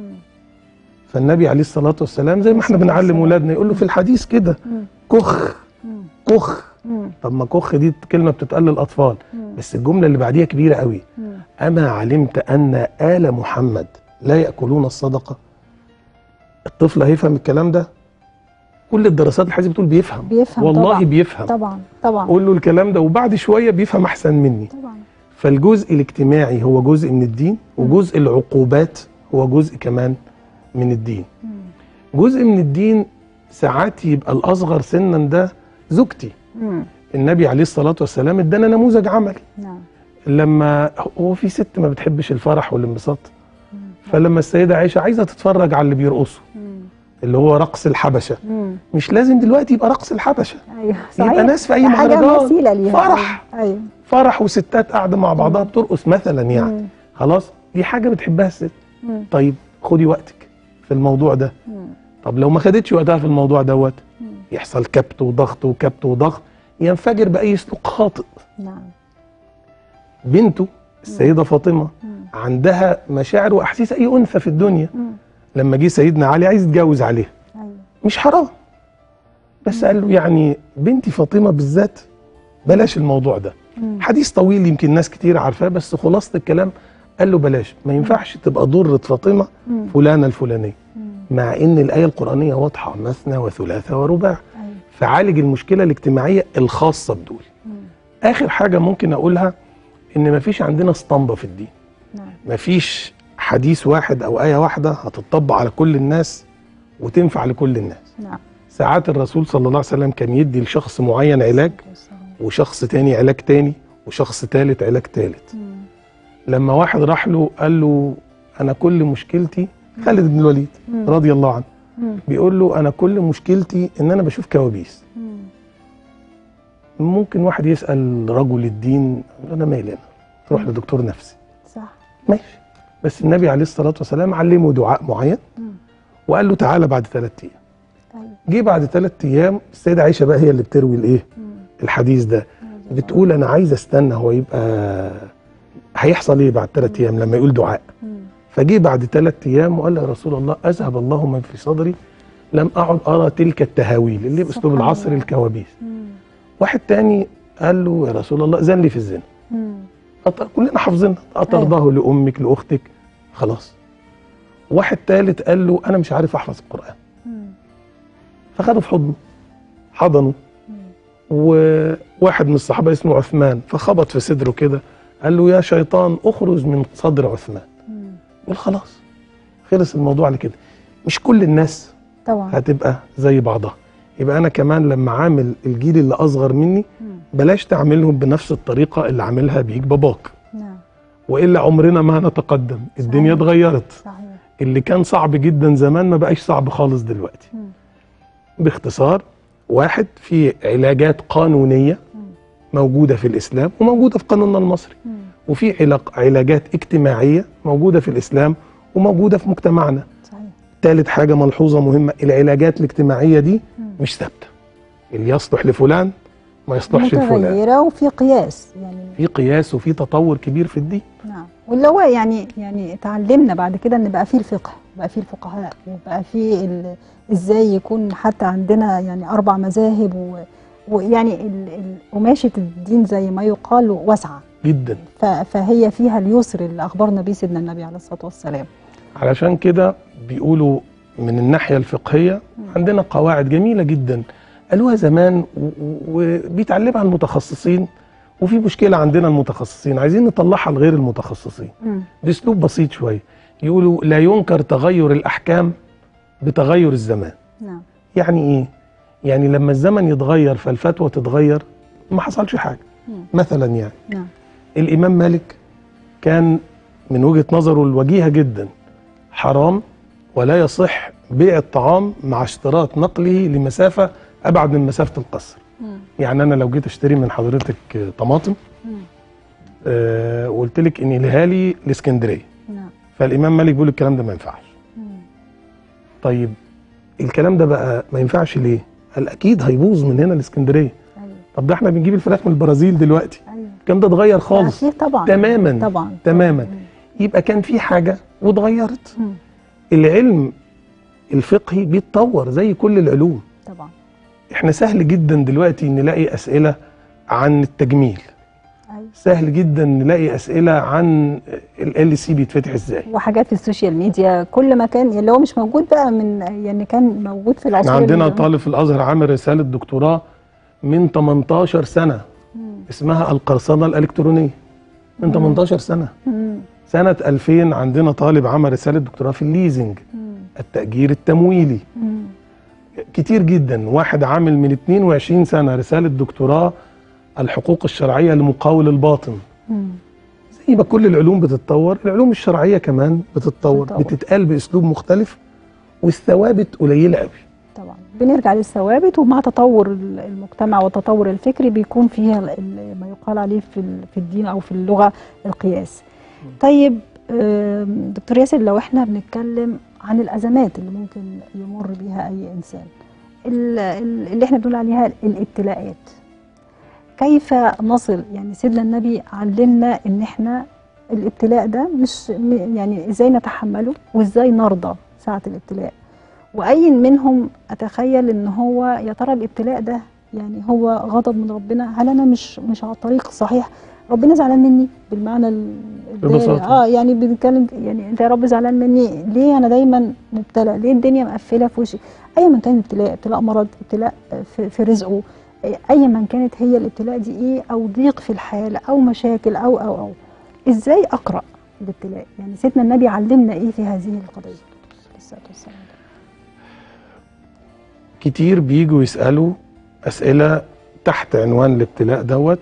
C: فالنبي عليه الصلاه والسلام زي ما احنا
A: الصلاة
C: بنعلم
A: والسلام.
C: ولادنا يقول له في الحديث كده
A: مم.
C: كخ
A: مم.
C: كخ
A: مم.
C: طب ما كخ دي كلمه بتتقال للاطفال
A: مم.
C: بس الجمله اللي بعديها كبيره قوي
A: مم.
C: اما علمت ان آل محمد لا ياكلون الصدقه الطفل هيفهم الكلام ده كل الدراسات الحديثه بتقول بيفهم
A: بيفهم
C: والله
A: طبعا.
C: بيفهم
A: طبعا طبعا
C: قول له الكلام ده وبعد شويه بيفهم احسن مني
A: طبعا
C: فالجزء الاجتماعي هو جزء من الدين وجزء العقوبات هو جزء كمان من الدين
A: مم.
C: جزء من الدين ساعات يبقى الاصغر سنا ده زوجتي
A: مم.
C: النبي عليه الصلاه والسلام ادانا نموذج عملي
A: نعم
C: لما هو في ست ما بتحبش الفرح والانبساط
A: مم.
C: فلما السيده عائشه عايزه تتفرج على اللي بيرقصوا
A: مم.
C: اللي هو رقص الحبشه
A: مم.
C: مش لازم دلوقتي يبقى رقص الحبشه
A: ايوه صحيح
C: يبقى ناس في اي
A: حاجه
C: مهرجان
A: وسيله ليها
C: فرح
A: ايوه
C: فرح وستات قاعده مع بعضها بترقص مثلا يعني
A: مم.
C: خلاص دي حاجه بتحبها الست
A: مم.
C: طيب خدي وقتك في الموضوع ده
A: مم.
C: طب لو ما خدتش وقتها في الموضوع دوت
A: مم.
C: يحصل كبت وضغط وكبت وضغط ينفجر باي سلوك خاطئ
A: نعم
C: بنته السيده فاطمه
A: مم.
C: عندها مشاعر واحاسيس اي انثى في الدنيا
A: مم.
C: لما جه سيدنا علي عايز يتجوز عليها
A: ايوه
C: مش حرام بس قال له يعني بنتي فاطمه بالذات بلاش الموضوع ده
A: مم.
C: حديث طويل يمكن ناس كتير عارفاه بس خلاصه الكلام قال له بلاش ما ينفعش تبقى ضرة فاطمه
A: مم.
C: فلانه الفلانيه
A: مم.
C: مع ان الايه القرانيه واضحه مثنى وثلاثه ورباع
A: ايوه
C: فعالج المشكله الاجتماعيه الخاصه بدول
A: مم.
C: اخر حاجه ممكن اقولها ان مفيش عندنا اسطمبه في الدين
A: نعم
C: مفيش حديث واحد او ايه واحده هتطبق على كل الناس وتنفع لكل الناس
A: نعم
C: ساعات الرسول صلى الله عليه وسلم كان يدي لشخص معين علاج وشخص تاني علاج تاني وشخص تالت علاج تالت
A: مم.
C: لما واحد راح له قال له انا كل مشكلتي خالد بن الوليد
A: مم.
C: رضي الله عنه
A: مم.
C: بيقول له انا كل مشكلتي ان انا بشوف كوابيس
A: مم.
C: ممكن واحد يسال رجل الدين يقول له انا مالي انا تروح لدكتور نفسي
A: صح
C: ماشي بس النبي عليه الصلاه والسلام علمه دعاء معين
A: مم.
C: وقال له تعالى بعد ثلاث ايام
A: ايوه
C: جه بعد ثلاث ايام السيده عائشه بقى هي اللي بتروي الايه
A: مم.
C: الحديث ده بتقول انا عايز استنى هو يبقى هيحصل ايه بعد ثلاث ايام لما يقول دعاء
A: مم.
C: فجه بعد ثلاث ايام وقال له يا رسول الله اذهب الله من في صدري لم اعد ارى تلك التهاويل اللي باسلوب
A: سبحان
C: العصر
A: الله.
C: الكوابيس
A: مم.
C: واحد تاني قال له يا رسول الله اذن لي في الزنا
A: مم.
C: أط- كلنا حافظينها اترضاه لامك لاختك خلاص واحد تالت قال له انا مش عارف احفظ القران
A: مم.
C: فخده في حضنه حضنه
A: مم.
C: وواحد من الصحابه اسمه عثمان فخبط في صدره كده قال له يا شيطان اخرج من صدر عثمان
A: مم.
C: قال خلاص خلص الموضوع على كده مش كل الناس
A: طبعا
C: هتبقى زي بعضها يبقى انا كمان لما عامل الجيل اللي اصغر مني
A: مم.
C: بلاش تعاملهم بنفس الطريقه اللي عاملها بيك باباك
A: نعم
C: والا عمرنا ما هنتقدم الدنيا
A: صحيح.
C: اتغيرت
A: صحيح
C: اللي كان صعب جدا زمان ما بقاش صعب خالص دلوقتي
A: مم.
C: باختصار واحد في علاجات قانونيه
A: مم.
C: موجوده في الاسلام وموجوده في قانوننا المصري
A: مم.
C: وفي علاق علاجات اجتماعيه موجوده في الاسلام وموجوده في مجتمعنا
A: صحيح
C: ثالث حاجه ملحوظه مهمه العلاجات الاجتماعيه دي
A: مم.
C: مش ثابته اللي يصلح لفلان ما يصلحش لفلان
A: متغيرة وفي قياس يعني
C: في قياس وفي تطور كبير في الدين
A: نعم واللي هو يعني يعني اتعلمنا بعد كده ان بقى فيه الفقه بقى فيه الفقهاء وبقى فيه ال- ازاي يكون حتى عندنا يعني اربع مذاهب ويعني ال- ال- قماشة الدين زي ما يقال واسعة
C: جدا
A: ف- فهي فيها اليسر اللي أخبرنا بيه سيدنا النبي عليه الصلاة والسلام
C: علشان كده بيقولوا من الناحية الفقهية عندنا قواعد جميلة جدا قالوها زمان و- و- وبيتعلمها المتخصصين وفي مشكلة عندنا المتخصصين عايزين نطلعها لغير المتخصصين باسلوب بسيط شويه يقولوا لا ينكر تغير الاحكام بتغير الزمان
A: نعم
C: يعني ايه يعني لما الزمن يتغير فالفتوى تتغير ما حصلش حاجه
A: مم.
C: مثلا يعني
A: نعم
C: الامام مالك كان من وجهه نظره الوجيهه جدا حرام ولا يصح بيع الطعام مع اشتراط نقله لمسافه ابعد من مسافه القصر
A: مم.
C: يعني انا لو جيت اشتري من حضرتك آه، طماطم
A: مم.
C: آه وقلت لك انقلها لي لاسكندريه
A: نعم
C: فالامام مالك بيقول الكلام ده ما ينفعش
A: مم.
C: طيب الكلام ده بقى ما ينفعش ليه قال اكيد هيبوظ من هنا لاسكندريه
A: أيوه
C: طب ده احنا بنجيب الفراخ من البرازيل دلوقتي
A: أيوه
C: الكلام ده اتغير خالص
A: أكيد طبعا
C: تماما
A: طبعا
C: تماما
A: مم.
C: يبقى كان في حاجه واتغيرت
A: مم.
C: العلم الفقهي بيتطور زي كل العلوم
A: طبعا
C: احنا سهل جدا دلوقتي نلاقي اسئله عن التجميل
A: أيوه
C: سهل جدا نلاقي اسئله عن ال سي بيتفتح ازاي
A: وحاجات في السوشيال ميديا كل ما كان اللي هو مش موجود بقى من يعني كان موجود في العصور
C: احنا عندنا
A: اللي-
C: طالب في الازهر عامل رساله دكتوراه من 18 سنه
A: مم.
C: اسمها القرصنه الالكترونيه من 18 سنه
A: مم.
C: سنه 2000 عندنا طالب عمل رساله دكتوراه في الليزنج
A: مم.
C: التاجير التمويلي
A: مم.
C: كتير جدا واحد عامل من 22 سنه رساله دكتوراه الحقوق الشرعيه لمقاول الباطن
A: مم.
C: زي ما كل العلوم بتتطور العلوم الشرعيه كمان بتتطور
A: بتتطور.
C: بتتقال باسلوب مختلف والثوابت قليله قوي
A: طبعا بنرجع للثوابت ومع تطور ال- المجتمع والتطور الفكري بيكون فيها ال- ال- ما يقال عليه في ال- في الدين او في اللغه القياس. طيب آم، دكتور ياسر لو احنا بنتكلم عن الازمات اللي ممكن يمر بيها اي انسان ال- ال- اللي احنا بنقول عليها الابتلاءات كيف نصل يعني سيدنا النبي علمنا ان احنا الابتلاء ده مش م- يعني ازاي نتحمله وازاي نرضى ساعه الابتلاء واي منهم اتخيل ان هو يا ترى الابتلاء ده يعني هو غضب من ربنا هل انا مش مش على الطريق الصحيح ربنا زعلان مني بالمعنى ال- الدارج.
C: ببساطة.
A: اه يعني بنتكلم يعني انت يا رب زعلان مني ليه انا دايما مبتلى ليه الدنيا مقفله في وشي ايا من كان الابتلاء ابتلاء مرض ابتلاء في, في رزقه ايا من كانت هي الابتلاء دي ايه او ضيق في الحال او مشاكل او او او ازاي اقرا الابتلاء يعني سيدنا النبي علمنا ايه في هذه القضيه عليه الصلاه والسلام
C: كتير بيجوا يسألوا أسئلة تحت عنوان الابتلاء دوت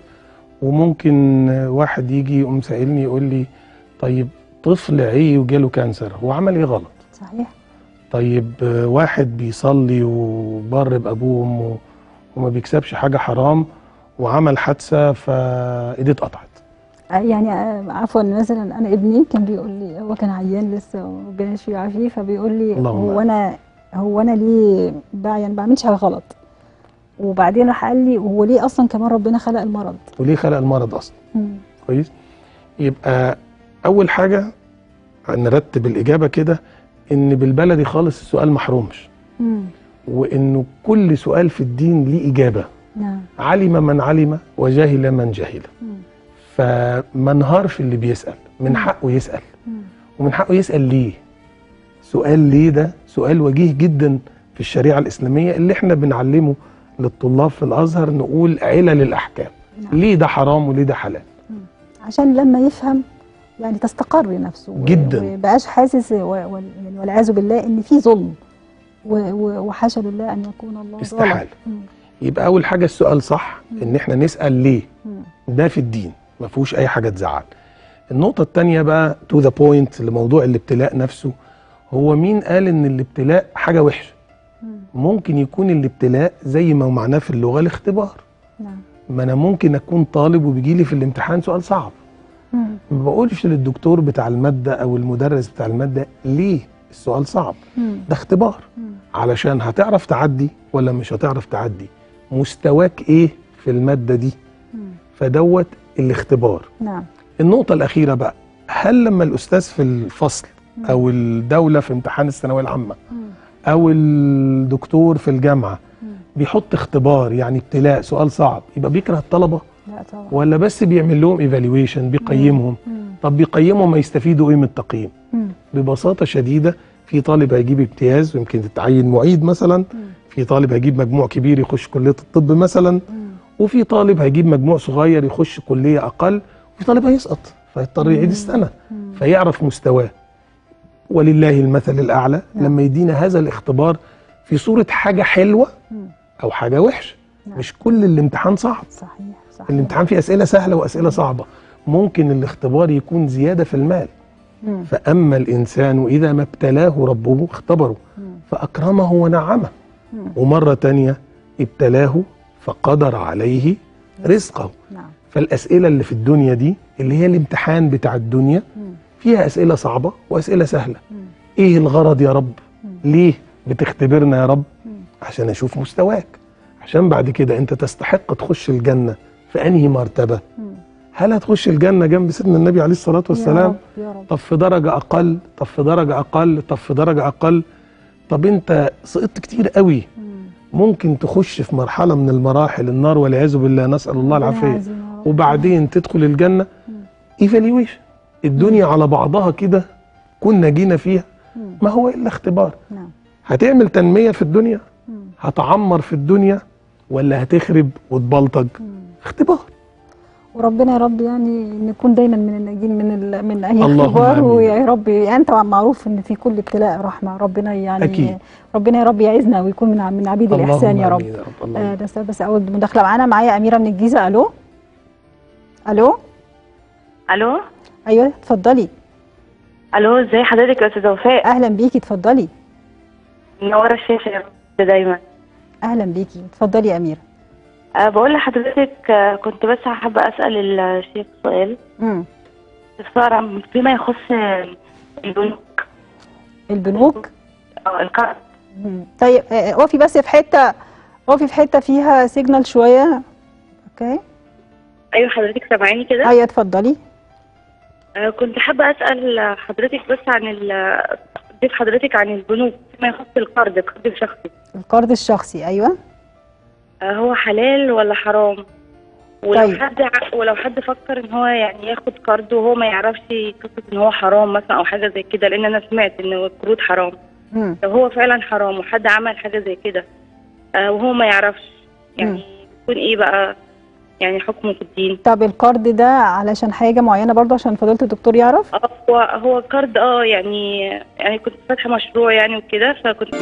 C: وممكن واحد يجي يقوم سائلني يقول لي طيب طفل عي وجاله كانسر هو عمل ايه غلط
A: صحيح
C: طيب آه، واحد بيصلي وبر بأبوه وأمه وما بيكسبش حاجة حرام وعمل حادثة فإيديه اتقطعت
A: آه، يعني آه، عفوا مثلا انا ابني كان بيقول لي هو كان عيان لسه وربنا يشفيه ويعافيه فبيقول لي
C: اللهم
A: هو انا هو انا ليه بع- يعني ما بعملش حاجه غلط وبعدين راح قال لي هو ليه اصلا كمان ربنا خلق المرض
C: وليه خلق المرض أصلا
A: مم.
C: كويس يبقى أول حاجة نرتب الإجابة كده إن بالبلدي خالص السؤال محرومش
A: مم.
C: وإنه كل سؤال في الدين ليه إجابة
A: نعم
C: علم من علم وجهل من جهل
A: مم.
C: فما نهارش اللي بيسأل من
A: مم.
C: حقه يسأل
A: مم.
C: ومن حقه يسأل ليه سؤال ليه ده سؤال وجيه جدا في الشريعة الإسلامية اللي احنا بنعلمه للطلاب في الأزهر نقول علل الأحكام
A: نعم.
C: ليه ده حرام وليه ده حلال
A: عشان لما يفهم يعني تستقر نفسه و-
C: جداً.
A: ويبقاش حاسس و- و- يعني والعياذ بالله ان في ظلم و- و- وحاشا لله ان يكون الله ظالم.
C: استحالة.
A: مم.
C: يبقى أول حاجة السؤال صح إن احنا نسأل ليه
A: مم.
C: ده في الدين ما فيهوش أي حاجة تزعل النقطة التانية بقى تو ذا بوينت لموضوع الابتلاء نفسه هو مين قال إن الابتلاء حاجة وحشة
A: مم.
C: ممكن يكون الابتلاء زي ما معناه في اللغة الاختبار
A: نعم
C: ما انا ممكن اكون طالب وبيجي لي في الامتحان سؤال صعب
A: مم.
C: ما بقولش للدكتور بتاع الماده او المدرس بتاع الماده ليه السؤال صعب
A: مم.
C: ده اختبار
A: مم.
C: علشان هتعرف تعدي ولا مش هتعرف تعدي مستواك ايه في الماده دي
A: مم.
C: فدوت الاختبار
A: نعم
C: النقطه الاخيره بقى هل لما الاستاذ في الفصل
A: مم.
C: او الدوله في امتحان الثانويه العامه
A: مم.
C: او الدكتور في الجامعه
A: مم.
C: بيحط اختبار يعني ابتلاء سؤال صعب يبقى بيكره الطلبه
A: لا طبعا
C: ولا بس بيعمل لهم ايفالويشن بيقيمهم
A: مم.
C: طب بيقيمهم هيستفيدوا ايه من التقييم
A: مم.
C: ببساطه شديده في طالب هيجيب امتياز ويمكن تتعين معيد مثلا
A: مم.
C: في طالب هيجيب مجموع كبير يخش كليه الطب مثلا
A: مم.
C: وفي طالب هيجيب مجموع صغير يخش كليه اقل وفي طالب هيسقط فيضطر يعيد السنه
A: مم.
C: فيعرف مستواه ولله المثل الاعلى
A: نعم.
C: لما يدينا هذا الاختبار في صوره حاجه حلوه
A: مم.
C: او حاجه وحشه
A: نعم.
C: مش كل الامتحان صعب
A: صحيح صحيح
C: الامتحان فيه اسئله سهله واسئله صعبه ممكن الاختبار يكون زياده في المال
A: مم.
C: فاما الانسان اذا ما ابتلاه ربه اختبره
A: مم.
C: فاكرمه ونعمه
A: مم.
C: ومره تانية ابتلاه فقدر عليه رزقه
A: نعم
C: فالاسئله اللي في الدنيا دي اللي هي الامتحان بتاع الدنيا
A: مم.
C: فيها اسئله صعبه واسئله سهله
A: مم.
C: ايه الغرض يا رب
A: مم.
C: ليه بتختبرنا يا رب
A: مم.
C: عشان اشوف مستواك عشان بعد كده انت تستحق تخش الجنه في انهي مرتبه
A: مم.
C: هل هتخش الجنه جنب سيدنا النبي عليه الصلاه
A: يا
C: والسلام
A: رب يا رب
C: طب في درجه اقل طب في درجه اقل طب في درجه اقل طب انت سقطت كتير قوي
A: مم.
C: ممكن تخش في مرحله من المراحل النار والعياذ بالله نسال الله
A: ربنا
C: العافيه
A: يعزنا يا رب.
C: وبعدين تدخل الجنه
A: مم.
C: ايفالويشن الدنيا على بعضها كده كنا جينا فيها
A: مم.
C: ما هو الا اختبار
A: نعم
C: هتعمل تنميه في الدنيا
A: مم.
C: هتعمر في الدنيا ولا هتخرب وتبلطج
A: مم.
C: اختبار
A: وربنا يا رب يعني نكون دايما من الناجين من ال... من اي
C: اللهم
A: اختبار
C: آمين.
A: ويا رب يعني انت معروف ان في كل ابتلاء رحمه ربنا يعني
C: أكيد.
A: ربنا يا رب يعزنا ويكون من ع- من عبيد الاحسان يا
C: اللهم
A: رب
C: آمين يا رب اللهم
A: آه بس بس اول مداخله معانا معايا اميره من الجيزه الو الو
B: الو
A: ايوه اتفضلي
B: الو ازي حضرتك يا استاذه وفاء
A: اهلا بيكي اتفضلي
B: منوره الشاشه يا رب دايما
A: اهلا بيكي اتفضلي يا اميره
B: أه بقول لحضرتك آه، كنت بس حابه اسال الشيخ سؤال
A: امم
B: استفسار فيما يخص آه، البنوك
A: البنوك
B: اه القرض
A: مم. طيب آه، اقفي بس في حته اقفي في حته فيها سيجنال شويه اوكي
B: ايوه حضرتك سامعاني كده
A: ايوه اتفضلي
B: آه، كنت حابه اسال حضرتك بس عن ال- ضيف حضرتك عن البنوك فيما يخص القرض القرض الشخصي
A: القرض الشخصي ايوه
B: آه، هو حلال ولا حرام ولو
A: طيب.
B: حد ع- ولو حد فكر ان هو يعني ياخد قرض وهو ما يعرفش قصه ان هو حرام مثلا او حاجه زي كده لان انا سمعت ان القروض حرام
A: مم.
B: لو هو فعلا حرام وحد عمل حاجه زي كده آه، وهو ما يعرفش يعني يكون ايه بقى يعني حكمه في الدين
A: طب القرض ده علشان حاجه معينه برضه عشان فضيله الدكتور يعرف
B: اه هو هو قرض اه يعني يعني كنت فاتحه مشروع يعني وكده فكنت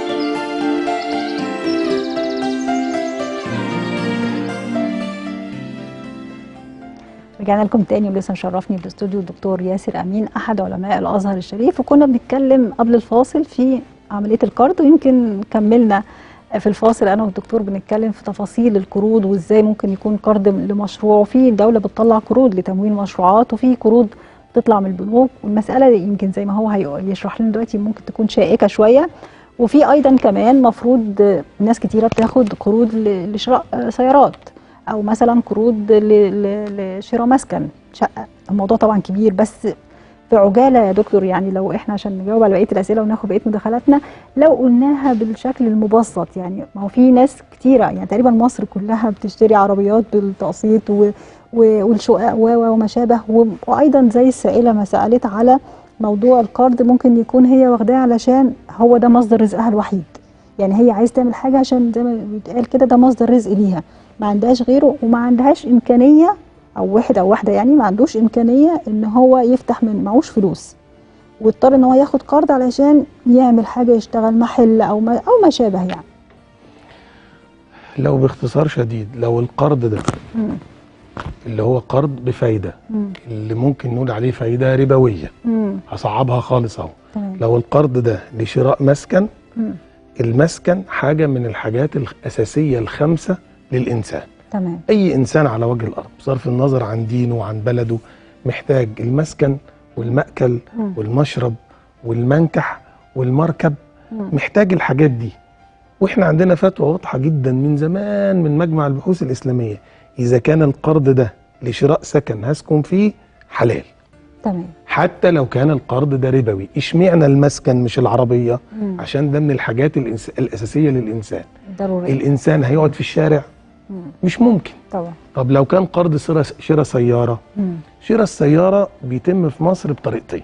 A: رجعنا لكم تاني ولسه مشرفني في الاستوديو الدكتور ياسر امين احد علماء الازهر الشريف وكنا بنتكلم قبل الفاصل في عمليه القرض ويمكن كملنا في الفاصل انا والدكتور بنتكلم في تفاصيل القروض وازاي ممكن يكون قرض لمشروع وفي الدوله بتطلع قروض لتمويل مشروعات وفي قروض بتطلع من البنوك والمساله يمكن زي ما هو هيشرح لنا دلوقتي ممكن تكون شائكه شويه وفي ايضا كمان مفروض ناس كتيره بتاخد قروض ل- لشراء سيارات او مثلا قروض ل- ل- لشراء مسكن شقه الموضوع طبعا كبير بس في عجاله يا دكتور يعني لو احنا عشان نجاوب على بقيه الاسئله وناخد بقيه مداخلاتنا لو قلناها بالشكل المبسط يعني ما هو في ناس كتيره يعني تقريبا مصر كلها بتشتري عربيات بالتقسيط و- و- والشقق و- و- وما شابه و- وايضا زي السائله ما سالت على موضوع القرض ممكن يكون هي واخداه علشان هو ده مصدر رزقها الوحيد يعني هي عايز تعمل حاجه عشان زي ما بيتقال كده ده مصدر رزق ليها ما عندهاش غيره وما عندهاش امكانيه او واحد او واحده يعني ما عندوش امكانيه ان هو يفتح من معوش فلوس واضطر ان هو ياخد قرض علشان يعمل حاجه يشتغل محل او ما او ما شابه يعني
C: لو باختصار شديد لو القرض ده
A: مم.
C: اللي هو قرض بفايده
A: مم.
C: اللي ممكن نقول عليه فايده ربويه
A: مم.
C: هصعبها خالص اهو
A: تمام
C: لو القرض ده لشراء مسكن
A: مم.
C: المسكن حاجه من الحاجات الاساسيه الخمسه للانسان
A: تمام
C: اي انسان على وجه الارض بصرف النظر عن دينه وعن بلده محتاج المسكن والمأكل
A: مم.
C: والمشرب والمنكح والمركب
A: مم.
C: محتاج الحاجات دي واحنا عندنا فتوى واضحه جدا من زمان من مجمع البحوث الاسلاميه اذا كان القرض ده لشراء سكن هسكن فيه حلال
A: تمام
C: حتى لو كان القرض ده ربوي اشمعنى المسكن مش العربيه
A: مم.
C: عشان ده من الحاجات الإنس... الاساسيه للانسان
A: ضروري
C: الانسان هيقعد في الشارع
A: مم.
C: مش ممكن
A: طبعا
C: طب لو كان قرض شراء شراء سياره
A: مم.
C: شراء السياره بيتم في مصر بطريقتين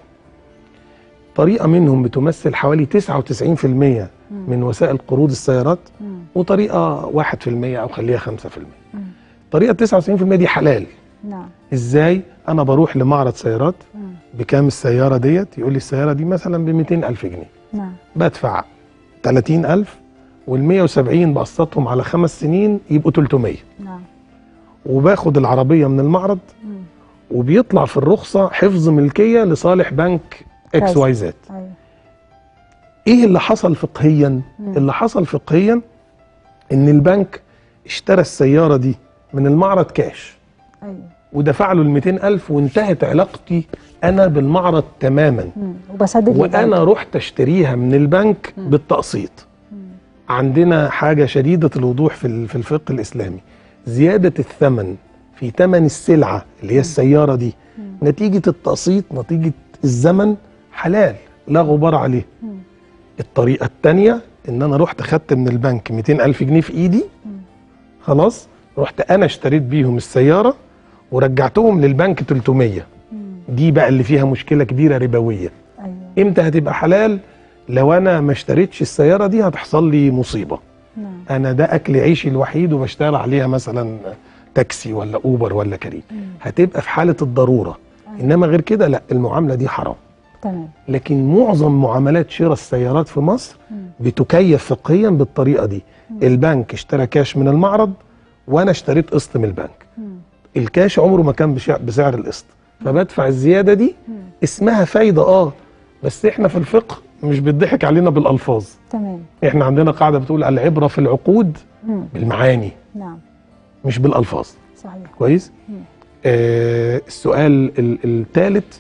C: طريقه منهم بتمثل حوالي 99% من وسائل قروض السيارات
A: مم.
C: وطريقه 1% او خليها 5%
A: مم.
C: طريقه 99% دي حلال
A: نعم
C: ازاي انا بروح لمعرض سيارات
A: مم.
C: بكام السياره ديت يقول لي السياره دي مثلا ب 200 الف جنيه
A: نعم
C: بدفع 30 الف وال 170 بقسطهم على خمس سنين يبقوا 300
A: نعم
C: وباخد العربيه من المعرض
A: مم.
C: وبيطلع في الرخصه حفظ ملكيه لصالح بنك اكس
A: كذا.
C: واي زد
A: ايوه
C: ايه اللي حصل فقهيا
A: مم.
C: اللي حصل فقهيا ان البنك اشترى السياره دي من المعرض كاش
A: ايوه
C: ودفع له ال 200000 وانتهت علاقتي انا بالمعرض تماما
A: مم. وبسدد
C: وانا
A: للبنك.
C: رحت اشتريها من البنك
A: مم.
C: بالتقسيط
A: مم.
C: عندنا حاجه شديده الوضوح في ال- في الفقه الاسلامي زياده الثمن في ثمن السلعه اللي هي السياره دي
A: مم.
C: نتيجه التقسيط نتيجه الزمن حلال لا غبار عليه
A: مم.
C: الطريقه الثانيه ان انا رحت خدت من البنك 200 الف جنيه في ايدي
A: مم.
C: خلاص رحت انا اشتريت بيهم السياره ورجعتهم للبنك 300
A: مم.
C: دي بقى اللي فيها مشكله كبيره ربويه
A: ايوه
C: امتى هتبقى حلال لو انا ما اشتريتش السياره دي هتحصل لي مصيبه
A: نعم
C: انا ده اكل عيشي الوحيد وبشتغل عليها مثلا تاكسي ولا اوبر ولا كريم
A: مم.
C: هتبقى في حاله الضروره
A: أيوة.
C: انما غير كده لا المعامله دي حرام
A: تمام
C: لكن معظم معاملات شراء السيارات في مصر
A: مم.
C: بتكيف فقهيا بالطريقه دي البنك اشترى كاش من المعرض وانا اشتريت قسط من البنك
A: مم.
C: الكاش عمره ما كان بشع- بسعر القسط فبدفع الزياده دي
A: مم.
C: اسمها فايده اه بس احنا في الفقه مش بيضحك علينا بالالفاظ
A: تمام
C: احنا عندنا قاعده بتقول العبره في العقود
A: مم.
C: بالمعاني
A: نعم
C: مش بالالفاظ
A: صحيح
C: كويس
A: مم.
C: آه السؤال الثالث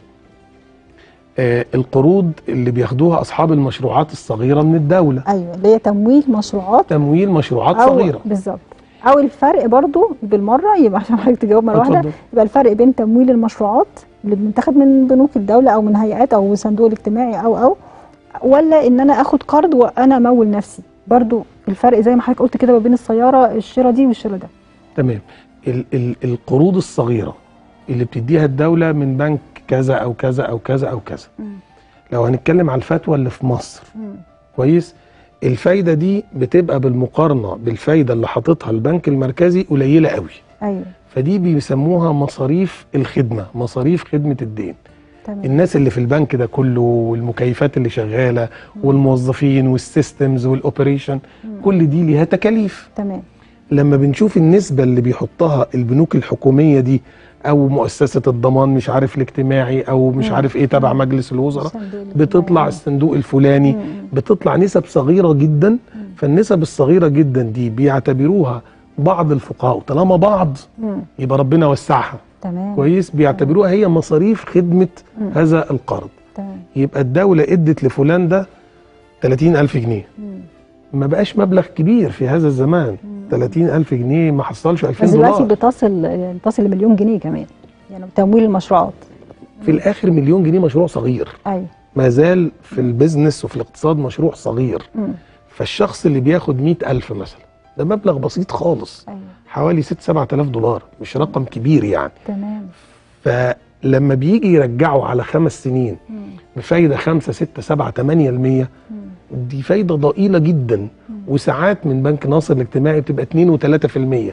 C: آه القروض اللي بياخدوها اصحاب المشروعات الصغيره من الدوله
A: ايوه اللي هي تمويل مشروعات
C: تمويل مشروعات
A: أو
C: صغيره
A: بالظبط او الفرق برضو بالمره يبقى عشان حضرتك تجاوب مره واحده
C: اتفضل.
A: يبقى الفرق بين تمويل المشروعات اللي بنتاخد من بنوك الدوله او من هيئات او صندوق الاجتماعي او او ولا ان انا اخد قرض وانا امول نفسي برضو الفرق زي ما حضرتك قلت كده ما بين السياره الشراء دي والشراء ده
C: تمام ال ال القروض الصغيره اللي بتديها الدوله من بنك كذا او كذا او كذا او كذا لو هنتكلم على الفتوى اللي في مصر كويس الفايده دي بتبقى بالمقارنه بالفايده اللي حاططها البنك المركزي قليله قوي
A: ايوه
C: فدي بيسموها مصاريف الخدمه مصاريف خدمه الدين
A: تمام
C: الناس اللي في البنك ده كله والمكيفات اللي شغاله والموظفين والسيستمز والاوبريشن كل دي ليها تكاليف
A: تمام
C: لما بنشوف النسبه اللي بيحطها البنوك الحكوميه دي او مؤسسه الضمان مش عارف الاجتماعي او مش
A: مم.
C: عارف ايه تبع مجلس الوزراء
A: الصندوق الاجتماعي.
C: بتطلع الصندوق الفلاني
A: مم.
C: بتطلع نسب صغيره جدا فالنسب الصغيره جدا دي بيعتبروها بعض الفقهاء طالما بعض
A: مم.
C: يبقى ربنا وسعها
A: تمام
C: كويس بيعتبروها هي مصاريف خدمه
A: مم.
C: هذا القرض
A: تمام
C: يبقى الدوله ادت لفلان ده 30000 جنيه
A: مم.
C: ما بقاش مبلغ كبير في هذا الزمان
A: مم.
C: 30000 جنيه ما حصلش 2000
A: بس دلوقتي
C: دولار
A: بتصل بتصل لمليون جنيه كمان يعني تمويل المشروعات
C: في الاخر مليون جنيه مشروع صغير
A: ايوه
C: ما زال في البيزنس وفي الاقتصاد مشروع صغير
A: مم.
C: فالشخص اللي بياخد 100000 مثلا ده مبلغ بسيط خالص
A: ايوه
C: حوالي 6 7000 دولار مش رقم كبير يعني
A: تمام
C: فلما بيجي يرجعه على خمس سنين
A: مم.
C: بفايده 5 6 7 8 المية
A: مم.
C: دي فايده ضئيله جدا وساعات من بنك ناصر الاجتماعي بتبقى 2 و3%
A: ايوه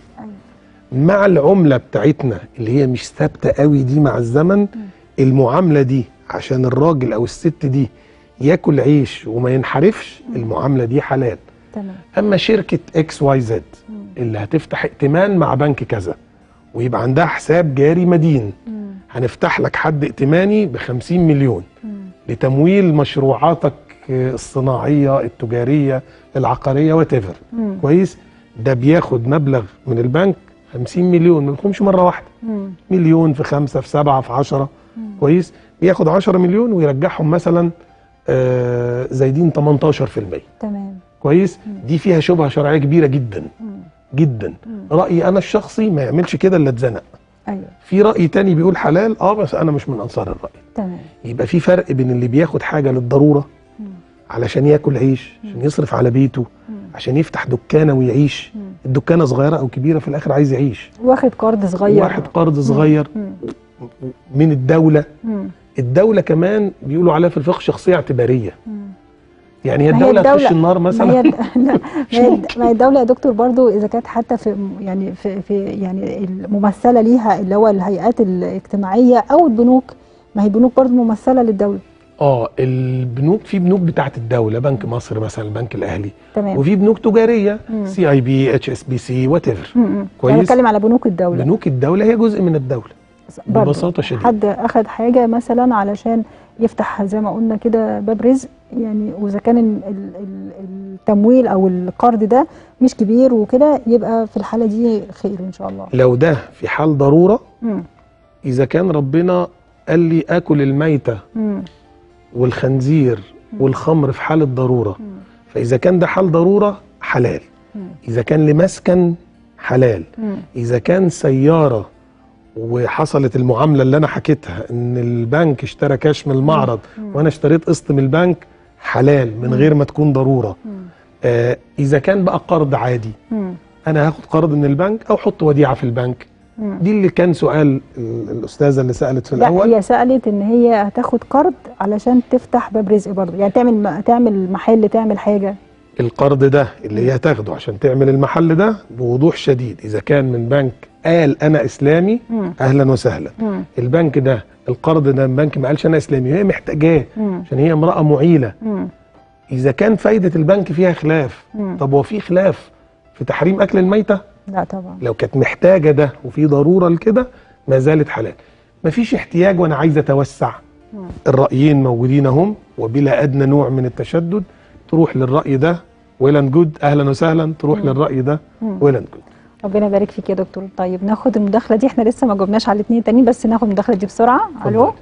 C: مع العمله بتاعتنا اللي هي مش ثابته قوي دي مع الزمن المعامله دي عشان الراجل او الست دي ياكل عيش وما ينحرفش المعامله دي حلال
A: تمام
C: اما شركه اكس واي زد
A: مم.
C: اللي هتفتح ائتمان مع بنك كذا ويبقى عندها حساب جاري مدين
A: مم.
C: هنفتح لك حد ائتماني ب 50 مليون
A: مم.
C: لتمويل مشروعاتك الصناعيه التجاريه العقاريه وات
A: مم.
C: كويس ده بياخد مبلغ من البنك 50 مليون ما بيكونش مره واحده
A: مم.
C: مليون في خمسة في سبعة في عشرة
A: مم.
C: كويس بياخد 10 مليون ويرجعهم مثلا آه زايدين 18%
A: تمام
C: كويس دي فيها شبهه شرعيه كبيره جدا
A: مم.
C: جدا
A: مم.
C: رايي انا الشخصي ما يعملش كده الا اتزنق
A: ايوه
C: في راي تاني بيقول حلال اه بس انا مش من انصار الراي
A: تمام
C: يبقى في فرق بين اللي بياخد حاجه للضروره
A: مم.
C: علشان ياكل عيش عشان يصرف على بيته
A: مم.
C: عشان يفتح دكانه ويعيش
A: مم.
C: الدكانه صغيره او كبيره في الاخر عايز يعيش
A: واخد قرض صغير
C: واحد قرض صغير
A: مم.
C: من الدوله
A: مم.
C: الدوله كمان بيقولوا عليها في الفقه شخصيه اعتباريه
A: مم.
C: يعني هي
A: ما هي
C: الدوله
A: الدولة-
C: تخش النار
A: ما هي
C: مثلا
A: لا ما
C: مش
A: هي
C: ممكن.
A: ما هي الدولة يا دكتور برضو إذا كانت حتى في يعني في, في يعني الممثلة ليها اللي هو الهيئات الاجتماعية أو البنوك ما هي البنوك برضو ممثلة للدولة
C: اه البنوك في بنوك بتاعت الدوله بنك مصر مثلا البنك الاهلي
A: تمام
C: وفي بنوك تجاريه
A: مم.
C: سي اي بي اتش اس بي سي وات ايفر
A: م- م.
C: كويس.
A: أنا بتكلم على بنوك الدولة
C: بنوك الدوله هي جزء من الدوله
A: برضو.
C: ببساطه شديده
A: حد أخد حاجة مثلا علشان يفتح زي ما قلنا كده باب رزق يعني وإذا كان ال- ال- ال- التمويل أو القرض ده مش كبير وكده يبقى في الحالة دي خير إن شاء الله
C: لو ده في حال ضروره
A: مم.
C: اذا كان ربنا قال لي اكل الميته
A: مم.
C: والخنزير والخمر في حاله ضروره
A: مم.
C: فاذا كان ده حال ضروره حلال
A: مم.
C: اذا كان لمسكن حلال
A: مم.
C: اذا كان سياره وحصلت المعامله اللي انا حكيتها ان البنك اشترى كاش من المعرض وانا اشتريت قسط من البنك حلال من غير ما تكون ضروره
A: مم.
C: آه اذا كان بقى قرض عادي
A: مم.
C: انا هاخد قرض من البنك او احط وديعه في البنك
A: مم.
C: دي اللي كان سؤال ال- الاستاذه اللي سالت في
A: لا
C: الاول
A: هي سألت ان هي هتاخد قرض علشان تفتح باب رزق برضه يعني تعمل تعمل محل تعمل حاجة
C: القرض ده اللي هي هتاخده عشان تعمل المحل ده بوضوح شديد اذا كان من بنك قال انا اسلامي
A: مم.
C: اهلا وسهلا
A: مم.
C: البنك ده القرض ده من بنك ما قالش انا اسلامي وهي محتاجاه
A: مم.
C: عشان هي امراه معيله
A: مم.
C: اذا كان فايده البنك فيها خلاف
A: مم.
C: طب هو في خلاف في تحريم اكل الميته
A: لا طبعا
C: لو كانت محتاجه ده وفي ضروره لكده ما زالت حلال مفيش احتياج وانا عايز اتوسع
A: مم.
C: الرايين موجودين اهم وبلا ادنى نوع من التشدد تروح للراي ده ويل اند جود اهلا وسهلا تروح
A: مم.
C: للراي ده
A: مم.
C: ويل اند جود
A: ربنا يبارك فيك يا دكتور طيب ناخد المداخلة دي احنا لسه ما جبناش على الاثنين التانيين بس ناخد المداخلة دي بسرعة الو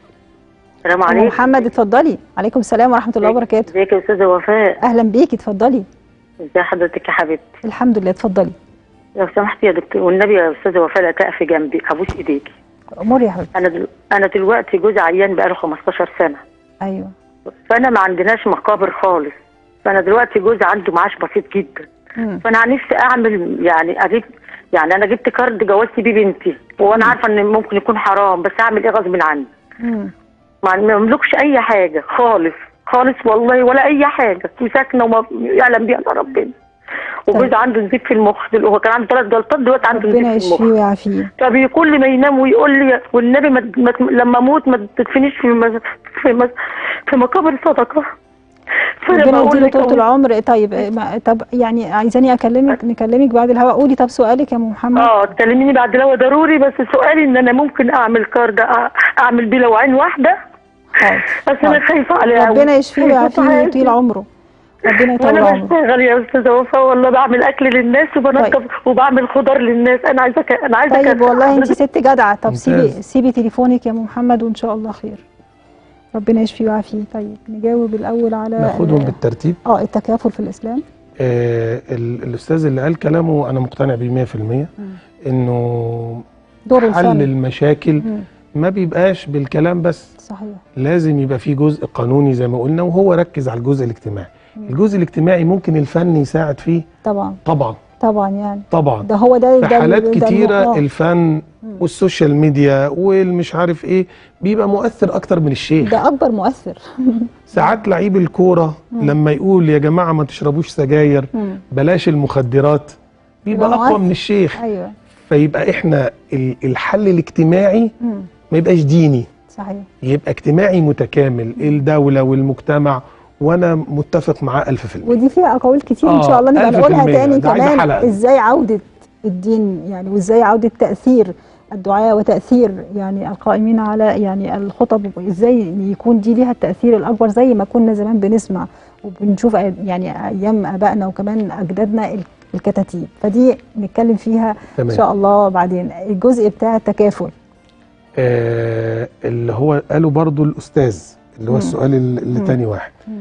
D: السلام
A: أم
D: عليكم
A: محمد اتفضلي عليكم السلام ورحمة الله وبركاته
D: ازيك يا استاذه وفاء
A: اهلا بيكي اتفضلي
D: ازي حضرتك يا حبيبتي
A: الحمد لله اتفضلي
D: لو سمحتي يا دكتور والنبي يا استاذه وفاء لا تقفي جنبي ابوس ايديكي
A: امور يا حبيبتي
D: انا دل... انا دلوقتي جوزي عيان بقاله 15 سنه
A: ايوه
D: فانا ما عندناش مقابر خالص فانا دلوقتي جوزي عنده معاش بسيط جدا
A: مم.
D: فانا نفسي اعمل يعني اجيب يعني انا جبت كارد جوزت بيه بنتي وانا عارفه ان ممكن يكون حرام بس اعمل ايه غصب عني
A: مم.
D: ما ما املكش اي حاجه خالص خالص والله ولا اي حاجه وساكنه وما يعلم بيها الا ربنا وجوزي
A: طيب.
D: عنده نزيف في المخ دل- هو كان عنده ثلاث جلطات دلوقتي عنده نزيف
A: ربنا
D: في
A: يشفيه
D: المخ
A: ويعافيه
D: طب كل ما ينام ويقول لي والنبي ما ما لما اموت ما تدفنيش في مز... في مز... في مقابر صدقه فانا
A: ربنا
D: بقول
A: يديله
D: لك
A: طول
D: أهو.
A: العمر طيب إيه ما- طب يعني عايزاني اكلمك نكلمك بعد الهواء قولي طب سؤالك يا ام محمد
D: اه تكلميني بعد لو ضروري بس سؤالي ان انا ممكن اعمل كارد أ- اعمل بيه لو عين واحده
A: حاضر
D: بس انا
A: حاضر.
D: خايفه عليها أوي.
A: ربنا يشفيه
D: خايفة
A: ويعافيه
D: عليها.
A: ويطيل عمره ربنا يطول
D: وانا
A: عمره
D: بشتغل يا استاذه وفاء والله بعمل اكل للناس وبنضف وبعمل خضار للناس انا عايزه ك... انا عايزه
A: طيب
D: ك-
A: والله انت ست جدعه طب سيبي
C: ممتاز.
A: سيبي تليفونك يا ام محمد وان شاء الله خير ربنا يشفيه ويعافيه طيب نجاوب الاول على
C: ناخدهم
A: اه,
C: بالترتيب
A: آه التكافل في الاسلام
C: آه ال- الاستاذ اللي قال كلامه انا مقتنع بيه 100% انه
A: دور
C: حل
A: الفن
C: المشاكل
A: مم.
C: ما بيبقاش بالكلام بس
A: صحيح
C: لازم يبقى في جزء قانوني زي ما قلنا وهو ركز على الجزء الاجتماعي الجزء الاجتماعي ممكن الفن يساعد فيه
A: طبعا
C: طبعا
A: طبعا يعني
C: طبعا
A: ده هو ده
C: في
A: ده
C: حالات
A: ده
C: كتيرة
A: الموضوع.
C: الفن والسوشيال ميديا والمش عارف ايه بيبقى مؤثر اكتر من الشيخ
A: ده اكبر مؤثر
C: ساعات لعيب الكورة لما يقول يا جماعة ما تشربوش سجاير
A: مم.
C: بلاش المخدرات بيبقى
A: يبقى
C: اقوى
A: مؤثر.
C: من الشيخ
A: ايوه
C: فيبقى احنا ال- الحل الاجتماعي
A: مم.
C: ما يبقاش ديني
A: صحيح
C: يبقى اجتماعي متكامل الدولة والمجتمع وانا متفق معاه ألف في المية
A: ودي فيها اقاويل كتير ان
C: آه،
A: شاء الله نبقى
C: ألف في
A: نقولها
C: المية.
A: تاني
C: ده عايزة
A: كمان
C: حلقة.
A: ازاي عوده الدين يعني وازاي عوده تاثير الدعاء وتاثير يعني القائمين على يعني الخطب ازاي يكون دي ليها التاثير الاكبر زي ما كنا زمان بنسمع وبنشوف أي- يعني ايام ابائنا وكمان اجدادنا ال- الكتاتيب فدي نتكلم فيها ان
C: تمام
A: شاء الله بعدين الجزء بتاع التكافل
C: آه اللي هو قاله برضو الأستاذ اللي هو
A: مم.
C: السؤال ال- اللي
A: مم.
C: تاني واحد
A: مم.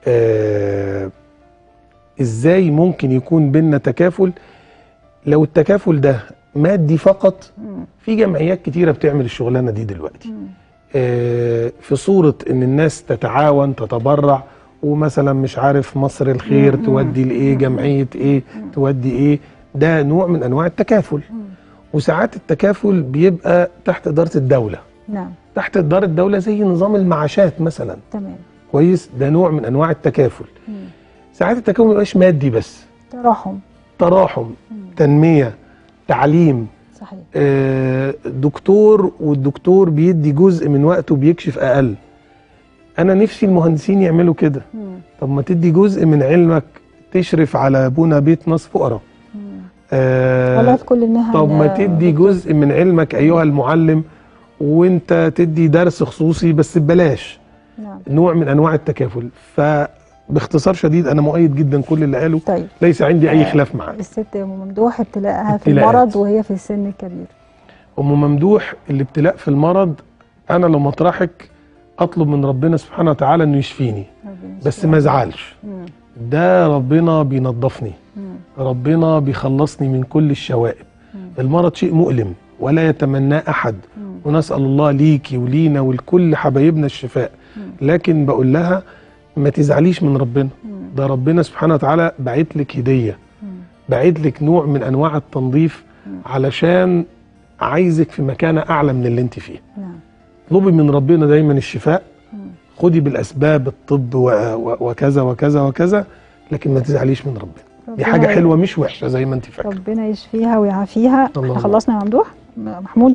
C: آه ازاي ممكن يكون بينا تكافل لو التكافل ده مادي فقط
A: مم.
C: في جمعيات كتيره بتعمل الشغلانه دي دلوقتي
A: مم.
C: آه، في صورة ان الناس تتعاون تتبرع ومثلا مش عارف مصر الخير
A: مم.
C: تودي لايه جمعية ايه تودي ايه ده نوع من انواع التكافل
A: مم.
C: وساعات التكافل بيبقى تحت ادارة الدولة
A: نعم
C: تحت ادارة الدولة زي نظام المعاشات مثلا
A: تمام
C: كويس ده نوع من انواع التكافل
A: مم.
C: ساعات التكافل ما يبقاش مادي بس
A: تراحم
C: تراحم
A: مم.
C: تنمية تعليم
A: صحيح
C: آه، دكتور والدكتور بيدي جزء من وقته بيكشف اقل انا نفسي المهندسين يعملوا كده
A: مم.
C: طب ما تدي جزء من علمك تشرف على بنى بيت ناس فقراء
A: مم.
C: آه
A: والله في كل المهن
C: طب ما
A: آه،
C: تدي
A: دكتور.
C: جزء من علمك ايها المعلم وانت تدي درس خصوصي بس ببلاش
A: نعم
C: نوع من انواع التكافل فباختصار شديد انا مؤيد جدا كل اللي قاله
A: طيب
C: ليس عندي اي
A: آه،
C: خلاف معاه
A: الست ام ممدوح ابتلاءها في
C: ابتلاءات.
A: المرض وهي في السن الكبير
C: ام ممدوح الابتلاء في المرض انا لو مطرحك اطلب من ربنا سبحانه وتعالى انه يشفيني
A: ربنا
C: بس
A: يشفيها.
C: ما ازعلش
A: مم.
C: ده ربنا بينظفني
A: مم.
C: ربنا بيخلصني من كل الشوائب
A: مم.
C: المرض شيء مؤلم ولا يتمناه احد
A: مم.
C: ونسال الله ليكي ولينا ولكل حبايبنا الشفاء
A: مم.
C: لكن بقول لها ما تزعليش من ربنا
A: مم.
C: ده ربنا سبحانه وتعالى بعت لك هديه
A: مم.
C: بعت لك نوع من انواع التنظيف
A: مم.
C: علشان عايزك في مكانه اعلى من اللي انت فيه
A: نعم
C: اطلبي من ربنا دايما الشفاء
A: مم.
C: خدي بالاسباب الطب و- و- وكذا وكذا وكذا لكن ما تزعليش من ربنا دي
A: ربنا
C: حاجه
A: ي-
C: حلوه مش وحشه زي ما انت فاكره
A: ربنا يشفيها ويعافيها
C: اللهم
A: احنا خلصنا يا ممدوح م- محمود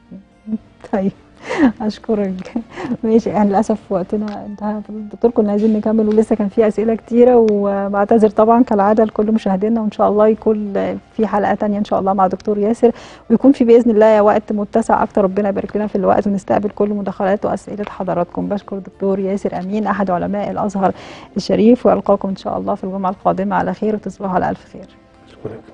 A: طيب اشكرك ماشي يعني للاسف وقتنا انتهى الدكتور كنا عايزين نكمل ولسه كان في اسئله كتيره وبعتذر طبعا كالعاده لكل مشاهدينا وان شاء الله يكون في حلقه تانية ان شاء الله مع دكتور ياسر ويكون في باذن الله وقت متسع اكتر ربنا يبارك لنا في الوقت ونستقبل كل مداخلات واسئله حضراتكم بشكر دكتور ياسر امين احد علماء الازهر الشريف والقاكم ان شاء الله في الجمعه القادمه على خير وتصبحوا على الف خير
C: شكرا